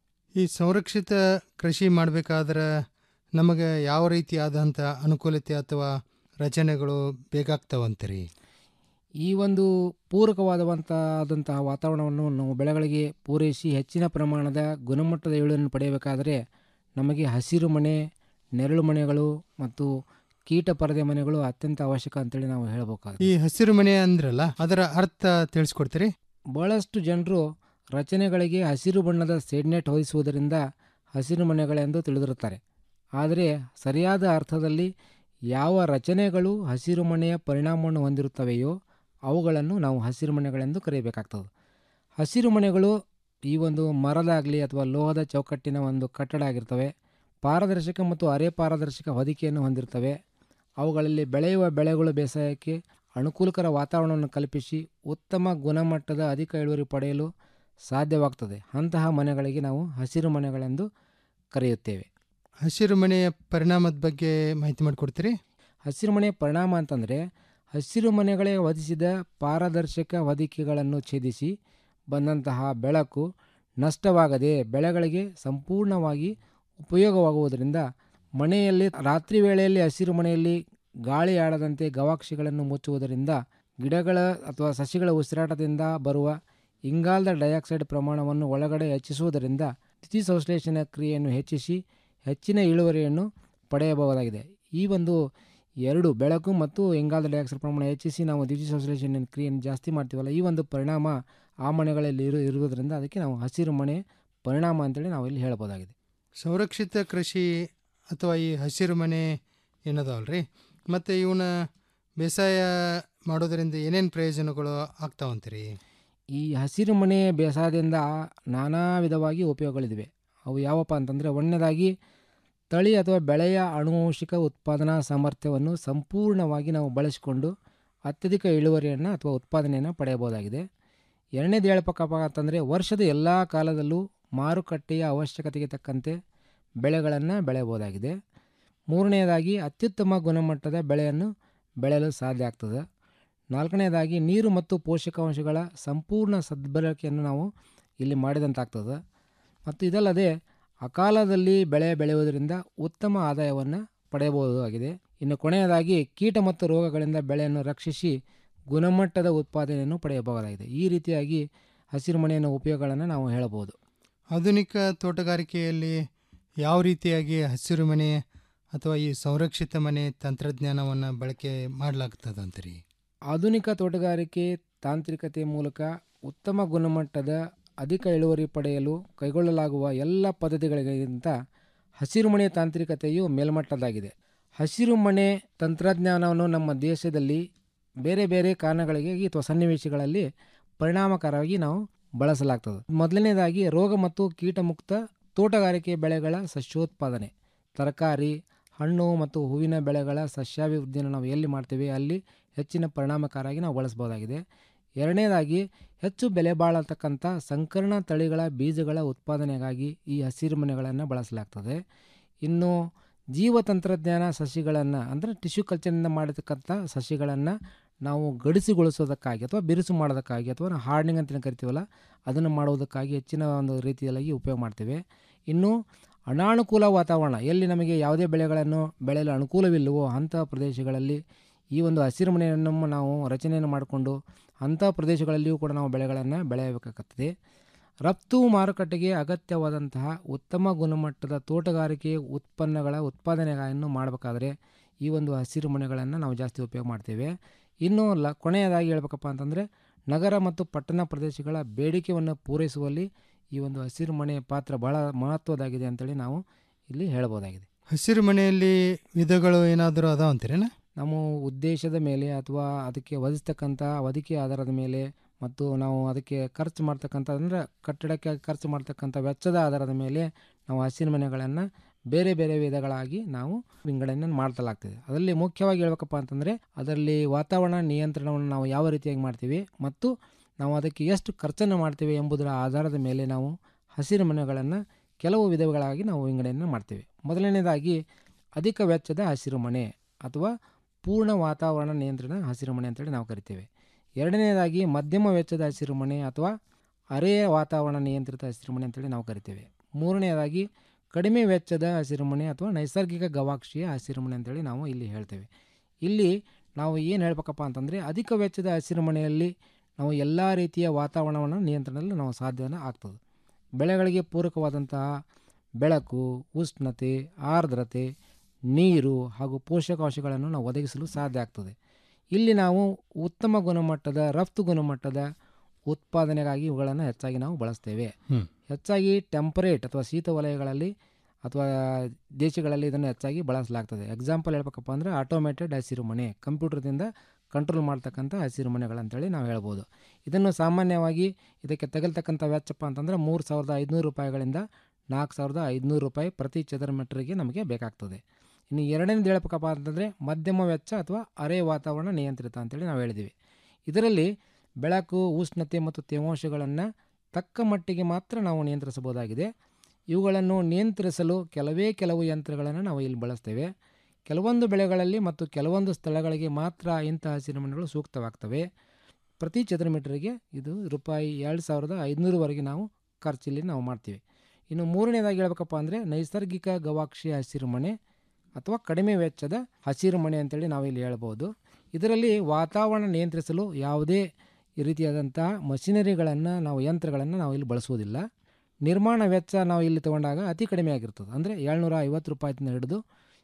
ಈ ಸಂರಕ್ಷಿತ ಕೃಷಿ ಮಾಡಬೇಕಾದ್ರೆ ನಮಗೆ ಯಾವ ರೀತಿಯಾದಂಥ ಅನುಕೂಲತೆ ಅಥವಾ ರಚನೆಗಳು ಬೇಕಾಗ್ತಾವಂತೀರಿ ಈ ಒಂದು ಪೂರಕವಾದಂಥ ಆದಂತಹ ವಾತಾವರಣವನ್ನು ನಾವು ಬೆಳೆಗಳಿಗೆ ಪೂರೈಸಿ ಹೆಚ್ಚಿನ ಪ್ರಮಾಣದ ಗುಣಮಟ್ಟದ ಇಳುವರಿಯನ್ನು ಪಡೆಯಬೇಕಾದರೆ ನಮಗೆ ಹಸಿರು ಮನೆ ನೆರಳು ಮನೆಗಳು ಮತ್ತು ಕೀಟ ಪರದೆ ಮನೆಗಳು ಅತ್ಯಂತ ಅವಶ್ಯಕ ಅಂತೇಳಿ ನಾವು ಹೇಳಬೇಕಾಗುತ್ತೆ ಈ ಹಸಿರು ಮನೆ ಅಂದ್ರಲ್ಲ ಅದರ ಅರ್ಥ ತಿಳಿಸ್ಕೊಡ್ತೀರಿ ಬಹಳಷ್ಟು ಜನರು ರಚನೆಗಳಿಗೆ ಹಸಿರು ಬಣ್ಣದ ಸೆಡ್ನೆಟ್ ಹೊದಿಸುವುದರಿಂದ ಹಸಿರು ಮನೆಗಳೆಂದು ತಿಳಿದಿರುತ್ತಾರೆ ಆದರೆ ಸರಿಯಾದ ಅರ್ಥದಲ್ಲಿ ಯಾವ ರಚನೆಗಳು ಹಸಿರು ಮನೆಯ ಪರಿಣಾಮವನ್ನು ಹೊಂದಿರುತ್ತವೆಯೋ ಅವುಗಳನ್ನು ನಾವು ಹಸಿರು ಮನೆಗಳೆಂದು ಕರೆಯಬೇಕಾಗ್ತದೆ ಹಸಿರು ಮನೆಗಳು ಈ ಒಂದು ಮರದಾಗಲಿ ಅಥವಾ ಲೋಹದ ಚೌಕಟ್ಟಿನ ಒಂದು ಕಟ್ಟಡ ಆಗಿರ್ತವೆ ಪಾರದರ್ಶಕ ಮತ್ತು ಅರೆ ಪಾರದರ್ಶಕ ಹೊದಿಕೆಯನ್ನು ಹೊಂದಿರ್ತವೆ ಅವುಗಳಲ್ಲಿ ಬೆಳೆಯುವ ಬೆಳೆಗಳು ಬೇಸಾಯಕ್ಕೆ ಅನುಕೂಲಕರ ವಾತಾವರಣವನ್ನು ಕಲ್ಪಿಸಿ ಉತ್ತಮ ಗುಣಮಟ್ಟದ ಅಧಿಕ ಇಳುವರಿ ಪಡೆಯಲು ಸಾಧ್ಯವಾಗ್ತದೆ ಅಂತಹ ಮನೆಗಳಿಗೆ ನಾವು ಹಸಿರು ಮನೆಗಳೆಂದು ಕರೆಯುತ್ತೇವೆ ಹಸಿರು ಮನೆಯ ಪರಿಣಾಮದ ಬಗ್ಗೆ ಮಾಹಿತಿ ಮಾಡಿಕೊಡ್ತೀರಿ ಹಸಿರು ಮನೆಯ ಪರಿಣಾಮ ಅಂತಂದರೆ ಹಸಿರು ಮನೆಗಳೇ ಹೊದಿಸಿದ ಪಾರದರ್ಶಕ ಹೊದಿಕೆಗಳನ್ನು ಛೇದಿಸಿ ಬಂದಂತಹ ಬೆಳಕು ನಷ್ಟವಾಗದೆ ಬೆಳೆಗಳಿಗೆ ಸಂಪೂರ್ಣವಾಗಿ ಉಪಯೋಗವಾಗುವುದರಿಂದ ಮನೆಯಲ್ಲಿ ರಾತ್ರಿ ವೇಳೆಯಲ್ಲಿ ಹಸಿರು ಮನೆಯಲ್ಲಿ ಗಾಳಿ ಆಡದಂತೆ ಗವಾಕ್ಷಿಗಳನ್ನು ಮುಚ್ಚುವುದರಿಂದ ಗಿಡಗಳ ಅಥವಾ ಸಸಿಗಳ ಉಸಿರಾಟದಿಂದ ಬರುವ ಇಂಗಾಲದ ಡೈಆಕ್ಸೈಡ್ ಪ್ರಮಾಣವನ್ನು ಒಳಗಡೆ ಹೆಚ್ಚಿಸುವುದರಿಂದ ಸಂಶ್ಲೇಷಣೆ ಕ್ರಿಯೆಯನ್ನು ಹೆಚ್ಚಿಸಿ ಹೆಚ್ಚಿನ ಇಳುವರಿಯನ್ನು ಪಡೆಯಬಹುದಾಗಿದೆ ಈ ಒಂದು ಎರಡು ಬೆಳಕು ಮತ್ತು ಇಂಗಾಲದ ಡೈಆಕ್ಸೈಡ್ ಪ್ರಮಾಣ ಹೆಚ್ಚಿಸಿ ನಾವು ದ್ಯುತಿ ಸಂಶ್ಲೇಷಣೆ ಕ್ರಿಯೆಯನ್ನು ಜಾಸ್ತಿ ಮಾಡ್ತೀವಲ್ಲ ಈ ಒಂದು ಪರಿಣಾಮ ಆ ಮನೆಗಳಲ್ಲಿ ಇರು ಇರುವುದರಿಂದ ಅದಕ್ಕೆ ನಾವು ಹಸಿರು ಮನೆ ಪರಿಣಾಮ ಅಂತೇಳಿ ನಾವು ಇಲ್ಲಿ ಹೇಳ್ಬೋದಾಗಿದೆ ಸಂರಕ್ಷಿತ ಕೃಷಿ ಅಥವಾ ಈ ಹಸಿರು ಮನೆ ಏನದಾವಲ್ರಿ ಮತ್ತು ಇವನ್ನ ಬೇಸಾಯ ಮಾಡೋದರಿಂದ ಏನೇನು ಪ್ರಯೋಜನಗಳು ಆಗ್ತಾವಂತೀರಿ ಈ ಹಸಿರು ಮನೆ ಬೇಸಾಯದಿಂದ ನಾನಾ ವಿಧವಾಗಿ ಉಪಯೋಗಗಳಿವೆ ಅವು ಯಾವಪ್ಪ ಅಂತಂದರೆ ಒಂದನೇದಾಗಿ ತಳಿ ಅಥವಾ ಬೆಳೆಯ ಆನುವಂಶಿಕ ಉತ್ಪಾದನಾ ಸಾಮರ್ಥ್ಯವನ್ನು ಸಂಪೂರ್ಣವಾಗಿ ನಾವು ಬಳಸಿಕೊಂಡು ಅತ್ಯಧಿಕ ಇಳುವರಿಯನ್ನು ಅಥವಾ ಉತ್ಪಾದನೆಯನ್ನು ಪಡೆಯಬಹುದಾಗಿದೆ ಎರಡನೇದು ಹೇಳ್ಬೇಕಪ್ಪ ಅಂತಂದರೆ ವರ್ಷದ ಎಲ್ಲ ಕಾಲದಲ್ಲೂ ಮಾರುಕಟ್ಟೆಯ ಅವಶ್ಯಕತೆಗೆ ತಕ್ಕಂತೆ ಬೆಳೆಗಳನ್ನು ಬೆಳೆಯಬಹುದಾಗಿದೆ ಮೂರನೆಯದಾಗಿ ಅತ್ಯುತ್ತಮ ಗುಣಮಟ್ಟದ ಬೆಳೆಯನ್ನು ಬೆಳೆಯಲು ಸಾಧ್ಯ ಆಗ್ತದೆ ನಾಲ್ಕನೇದಾಗಿ ನೀರು ಮತ್ತು ಪೋಷಕಾಂಶಗಳ ಸಂಪೂರ್ಣ ಸದ್ಬಳಕೆಯನ್ನು ನಾವು ಇಲ್ಲಿ ಮಾಡಿದಂತಾಗ್ತದೆ ಮತ್ತು ಇದಲ್ಲದೆ ಅಕಾಲದಲ್ಲಿ ಬೆಳೆ ಬೆಳೆಯುವುದರಿಂದ ಉತ್ತಮ ಆದಾಯವನ್ನು ಪಡೆಯಬಹುದಾಗಿದೆ ಇನ್ನು ಕೊನೆಯದಾಗಿ ಕೀಟ ಮತ್ತು ರೋಗಗಳಿಂದ ಬೆಳೆಯನ್ನು ರಕ್ಷಿಸಿ ಗುಣಮಟ್ಟದ ಉತ್ಪಾದನೆಯನ್ನು ಪಡೆಯಬಹುದಾಗಿದೆ ಈ ರೀತಿಯಾಗಿ ಹಸಿರು ಮನೆಯ ಉಪಯೋಗಗಳನ್ನು ನಾವು ಹೇಳಬಹುದು ಆಧುನಿಕ ತೋಟಗಾರಿಕೆಯಲ್ಲಿ ಯಾವ ರೀತಿಯಾಗಿ ಹಸಿರು ಮನೆ ಅಥವಾ ಈ ಸಂರಕ್ಷಿತ ಮನೆ ತಂತ್ರಜ್ಞಾನವನ್ನು ಬಳಕೆ ಮಾಡಲಾಗ್ತದಂತೀರಿ ಆಧುನಿಕ ತೋಟಗಾರಿಕೆ ತಾಂತ್ರಿಕತೆ ಮೂಲಕ ಉತ್ತಮ ಗುಣಮಟ್ಟದ ಅಧಿಕ ಇಳುವರಿ ಪಡೆಯಲು ಕೈಗೊಳ್ಳಲಾಗುವ ಎಲ್ಲ ಪದ್ಧತಿಗಳಿಗಿಂತ ಹಸಿರುಮನೆ ತಾಂತ್ರಿಕತೆಯು ಮೇಲ್ಮಟ್ಟದಾಗಿದೆ ಹಸಿರುಮನೆ ತಂತ್ರಜ್ಞಾನವನ್ನು ನಮ್ಮ ದೇಶದಲ್ಲಿ ಬೇರೆ ಬೇರೆ ಕಾರಣಗಳಿಗೆ ಅಥವಾ ಸನ್ನಿವೇಶಗಳಲ್ಲಿ ಪರಿಣಾಮಕಾರವಾಗಿ ನಾವು ಬಳಸಲಾಗ್ತದೆ ಮೊದಲನೇದಾಗಿ ರೋಗ ಮತ್ತು ಕೀಟಮುಕ್ತ ತೋಟಗಾರಿಕೆ ಬೆಳೆಗಳ ಸಸ್ಯೋತ್ಪಾದನೆ ತರಕಾರಿ ಹಣ್ಣು ಮತ್ತು ಹೂವಿನ ಬೆಳೆಗಳ ಸಸ್ಯಾಭಿವೃದ್ಧಿಯನ್ನು ನಾವು ಎಲ್ಲಿ ಮಾಡ್ತೀವಿ ಅಲ್ಲಿ ಹೆಚ್ಚಿನ ಪರಿಣಾಮಕಾರಿಯಾಗಿ ನಾವು ಬಳಸ್ಬೋದಾಗಿದೆ ಎರಡನೇದಾಗಿ ಹೆಚ್ಚು ಬೆಲೆ ಬಾಳತಕ್ಕಂಥ ಸಂಕರಣ ತಳಿಗಳ ಬೀಜಗಳ ಉತ್ಪಾದನೆಗಾಗಿ ಈ ಹಸಿರು ಮನೆಗಳನ್ನು ಬಳಸಲಾಗ್ತದೆ ಇನ್ನು ಜೀವ ತಂತ್ರಜ್ಞಾನ ಸಸಿಗಳನ್ನು ಅಂದರೆ ಟಿಶ್ಯೂ ಕಲ್ಚರ್ನಿಂದ ಮಾಡಿರ್ತಕ್ಕಂಥ ಸಸಿಗಳನ್ನು ನಾವು ಗಡಿಸಿಗೊಳಿಸೋದಕ್ಕಾಗಿ ಅಥವಾ ಬಿರುಸು ಮಾಡೋದಕ್ಕಾಗಿ ಅಥವಾ ಹಾರ್ಡ್ನಿಂಗ್ ಅಂತ ಏನ್ ಕರಿತೀವಲ್ಲ ಅದನ್ನು ಮಾಡುವುದಕ್ಕಾಗಿ ಹೆಚ್ಚಿನ ಒಂದು ರೀತಿಯಲ್ಲಿ ಉಪಯೋಗ ಮಾಡ್ತೇವೆ ಇನ್ನು ಅನಾನುಕೂಲ ವಾತಾವರಣ ಎಲ್ಲಿ ನಮಗೆ ಯಾವುದೇ ಬೆಳೆಗಳನ್ನು ಬೆಳೆಯಲು ಅನುಕೂಲವಿಲ್ಲವೋ ಅಂಥ ಪ್ರದೇಶಗಳಲ್ಲಿ ಈ ಒಂದು ಹಸಿರು ಮನೆಯನ್ನು ನಾವು ರಚನೆಯನ್ನು ಮಾಡಿಕೊಂಡು ಅಂಥ ಪ್ರದೇಶಗಳಲ್ಲಿಯೂ ಕೂಡ ನಾವು ಬೆಳೆಗಳನ್ನು ಬೆಳೆಯಬೇಕಾಗುತ್ತದೆ ರಫ್ತು ಮಾರುಕಟ್ಟೆಗೆ ಅಗತ್ಯವಾದಂತಹ ಉತ್ತಮ ಗುಣಮಟ್ಟದ ತೋಟಗಾರಿಕೆ ಉತ್ಪನ್ನಗಳ ಉತ್ಪಾದನೆಗಳನ್ನು ಮಾಡಬೇಕಾದ್ರೆ ಈ ಒಂದು ಹಸಿರು ಮನೆಗಳನ್ನು ನಾವು ಜಾಸ್ತಿ ಉಪಯೋಗ ಮಾಡ್ತೇವೆ ಇನ್ನು ಲ ಕೊನೆಯದಾಗಿ ಹೇಳ್ಬೇಕಪ್ಪ ಅಂತಂದರೆ ನಗರ ಮತ್ತು ಪಟ್ಟಣ ಪ್ರದೇಶಗಳ ಬೇಡಿಕೆಯನ್ನು ಪೂರೈಸುವಲ್ಲಿ ಈ ಒಂದು ಹಸಿರು ಮನೆಯ ಪಾತ್ರ ಬಹಳ ಮಹತ್ವದಾಗಿದೆ ಅಂತೇಳಿ ನಾವು ಇಲ್ಲಿ ಹೇಳ್ಬೋದಾಗಿದೆ ಹಸಿರು ಮನೆಯಲ್ಲಿ ವಿಧಗಳು ಏನಾದರೂ ಅದಾವಂತೀರೇನ ನಮ್ಮ ಉದ್ದೇಶದ ಮೇಲೆ ಅಥವಾ ಅದಕ್ಕೆ ಒದಗಿಸ್ತಕ್ಕಂಥ ಒದಕೆ ಆಧಾರದ ಮೇಲೆ ಮತ್ತು ನಾವು ಅದಕ್ಕೆ ಖರ್ಚು ಮಾಡ್ತಕ್ಕಂಥ ಅಂದರೆ ಕಟ್ಟಡಕ್ಕೆ ಖರ್ಚು ಮಾಡ್ತಕ್ಕಂಥ ವೆಚ್ಚದ ಆಧಾರದ ಮೇಲೆ ನಾವು ಹಸಿರು ಮನೆಗಳನ್ನು ಬೇರೆ ಬೇರೆ ವಿಧಗಳಾಗಿ ನಾವು ವಿಂಗಡಣೆ ಮಾಡ್ತಲಾಗ್ತದೆ ಅದರಲ್ಲಿ ಮುಖ್ಯವಾಗಿ ಹೇಳ್ಬೇಕಪ್ಪ ಅಂತಂದರೆ ಅದರಲ್ಲಿ ವಾತಾವರಣ ನಿಯಂತ್ರಣವನ್ನು ನಾವು ಯಾವ ರೀತಿಯಾಗಿ ಮಾಡ್ತೀವಿ ಮತ್ತು ನಾವು ಅದಕ್ಕೆ ಎಷ್ಟು ಖರ್ಚನ್ನು ಮಾಡ್ತೀವಿ ಎಂಬುದರ ಆಧಾರದ ಮೇಲೆ ನಾವು ಹಸಿರು ಮನೆಗಳನ್ನು ಕೆಲವು ವಿಧಗಳಾಗಿ ನಾವು ವಿಂಗಡಣೆ ಮಾಡ್ತೀವಿ ಮೊದಲನೇದಾಗಿ ಅಧಿಕ ವೆಚ್ಚದ ಹಸಿರು ಮನೆ ಅಥವಾ ಪೂರ್ಣ ವಾತಾವರಣ ನಿಯಂತ್ರಣ ಹಸಿರು ಮನೆ ಅಂತೇಳಿ ನಾವು ಕರಿತೇವೆ ಎರಡನೇದಾಗಿ ಮಧ್ಯಮ ವೆಚ್ಚದ ಹಸಿರು ಮನೆ ಅಥವಾ ಅರೆಯ ವಾತಾವರಣ ನಿಯಂತ್ರಿತ ಹಸಿರು ಮನೆ ಅಂತೇಳಿ ನಾವು ಕರಿತೇವೆ ಮೂರನೆಯದಾಗಿ ಕಡಿಮೆ ವೆಚ್ಚದ ಹಸಿರು ಮನೆ ಅಥವಾ ನೈಸರ್ಗಿಕ ಗವಾಕ್ಷಿಯ ಹಸಿರು ಮನೆ ಅಂತೇಳಿ ನಾವು ಇಲ್ಲಿ ಹೇಳ್ತೇವೆ ಇಲ್ಲಿ ನಾವು ಏನು ಹೇಳ್ಬೇಕಪ್ಪ ಅಂತಂದರೆ ಅಧಿಕ ವೆಚ್ಚದ ಹಸಿರು ಮನೆಯಲ್ಲಿ ನಾವು ಎಲ್ಲ ರೀತಿಯ ವಾತಾವರಣವನ್ನು ನಿಯಂತ್ರಣದಲ್ಲಿ ನಾವು ಸಾಧ್ಯನ ಆಗ್ತದೆ ಬೆಳೆಗಳಿಗೆ ಪೂರಕವಾದಂತಹ ಬೆಳಕು ಉಷ್ಣತೆ ಆರ್ದ್ರತೆ ನೀರು ಹಾಗೂ ಪೋಷಕಾಂಶಗಳನ್ನು ನಾವು ಒದಗಿಸಲು ಸಾಧ್ಯ ಆಗ್ತದೆ ಇಲ್ಲಿ ನಾವು ಉತ್ತಮ ಗುಣಮಟ್ಟದ ರಫ್ತು ಗುಣಮಟ್ಟದ ಉತ್ಪಾದನೆಗಾಗಿ ಇವುಗಳನ್ನು ಹೆಚ್ಚಾಗಿ ನಾವು ಬಳಸ್ತೇವೆ ಹ್ಮ್. ಹೆಚ್ಚಾಗಿ ಟೆಂಪರೇಟ್ ಅಥವಾ ಶೀತ ವಲಯಗಳಲ್ಲಿ ಅಥವಾ ದೇಶಗಳಲ್ಲಿ ಇದನ್ನು ಹೆಚ್ಚಾಗಿ ಬಳಸಲಾಗ್ತದೆ ಎಕ್ಸಾಂಪಲ್ ಹೇಳ್ಬೇಕಪ್ಪ ಅಂದರೆ ಆಟೋಮೇಟೆಡ್ ಹಸಿರು ಮನೆ ಕಂಪ್ಯೂಟರ್ದಿಂದ ಕಂಟ್ರೋಲ್ ಮಾಡ್ತಕ್ಕಂಥ ಹಸಿರು ಮನೆಗಳಂತೇಳಿ ನಾವು ಹೇಳ್ಬೋದು ಇದನ್ನು ಸಾಮಾನ್ಯವಾಗಿ ಇದಕ್ಕೆ ತಗಲ್ತಕ್ಕಂಥ ವೆಚ್ಚಪ್ಪ ಅಂತಂದರೆ ಮೂರು ಸಾವಿರದ ಐದುನೂರು ರೂಪಾಯಿಗಳಿಂದ ನಾಲ್ಕು ಸಾವಿರದ ಐದುನೂರು ರೂಪಾಯಿ ಪ್ರತಿ ಚದರ ಮೀಟರ್ಗೆ ನಮಗೆ ಬೇಕಾಗ್ತದೆ ಇನ್ನು ಎರಡನೇದು ಹೇಳ್ಬೇಕಪ್ಪ ಅಂತಂದರೆ ಮಧ್ಯಮ ವೆಚ್ಚ ಅಥವಾ ಅರೆ ವಾತಾವರಣ ನಿಯಂತ್ರಿತ ಅಂತೇಳಿ ನಾವು ಹೇಳಿದ್ದೀವಿ ಇದರಲ್ಲಿ ಬೆಳಕು ಉಷ್ಣತೆ ಮತ್ತು ತೇವಾಂಶಗಳನ್ನು ತಕ್ಕ ಮಟ್ಟಿಗೆ ಮಾತ್ರ ನಾವು ನಿಯಂತ್ರಿಸಬಹುದಾಗಿದೆ ಇವುಗಳನ್ನು ನಿಯಂತ್ರಿಸಲು ಕೆಲವೇ ಕೆಲವು ಯಂತ್ರಗಳನ್ನು ನಾವು ಇಲ್ಲಿ ಬಳಸ್ತೇವೆ ಕೆಲವೊಂದು ಬೆಳೆಗಳಲ್ಲಿ ಮತ್ತು ಕೆಲವೊಂದು ಸ್ಥಳಗಳಿಗೆ ಮಾತ್ರ ಇಂಥ ಹಸಿರು ಮನೆಗಳು ಸೂಕ್ತವಾಗ್ತವೆ ಪ್ರತಿ ಚದರ ಮೀಟರ್ಗೆ ಇದು ರೂಪಾಯಿ ಎರಡು ಸಾವಿರದ ಐದುನೂರವರೆಗೆ ನಾವು ಖರ್ಚಲ್ಲಿ ನಾವು ಮಾಡ್ತೀವಿ ಇನ್ನು ಮೂರನೇದಾಗಿ ಹೇಳ್ಬೇಕಪ್ಪ ಅಂದರೆ ನೈಸರ್ಗಿಕ ಗವಾಕ್ಷಿ ಹಸಿರು ಮನೆ ಅಥವಾ ಕಡಿಮೆ ವೆಚ್ಚದ ಹಸಿರು ಮನೆ ಅಂತೇಳಿ ನಾವು ಇಲ್ಲಿ ಹೇಳ್ಬೋದು ಇದರಲ್ಲಿ ವಾತಾವರಣ ನಿಯಂತ್ರಿಸಲು ಯಾವುದೇ ರೀತಿಯಾದಂತಹ ಮಷಿನರಿಗಳನ್ನು ನಾವು ಯಂತ್ರಗಳನ್ನು ನಾವು ಇಲ್ಲಿ ಬಳಸುವುದಿಲ್ಲ ನಿರ್ಮಾಣ ವೆಚ್ಚ ನಾವು ಇಲ್ಲಿ ತಗೊಂಡಾಗ ಅತಿ ಕಡಿಮೆ ಆಗಿರ್ತದೆ ಅಂದರೆ ಏಳ್ನೂರ ಐವತ್ತು ರೂಪಾಯಿಯಿಂದ ಹಿಡಿದು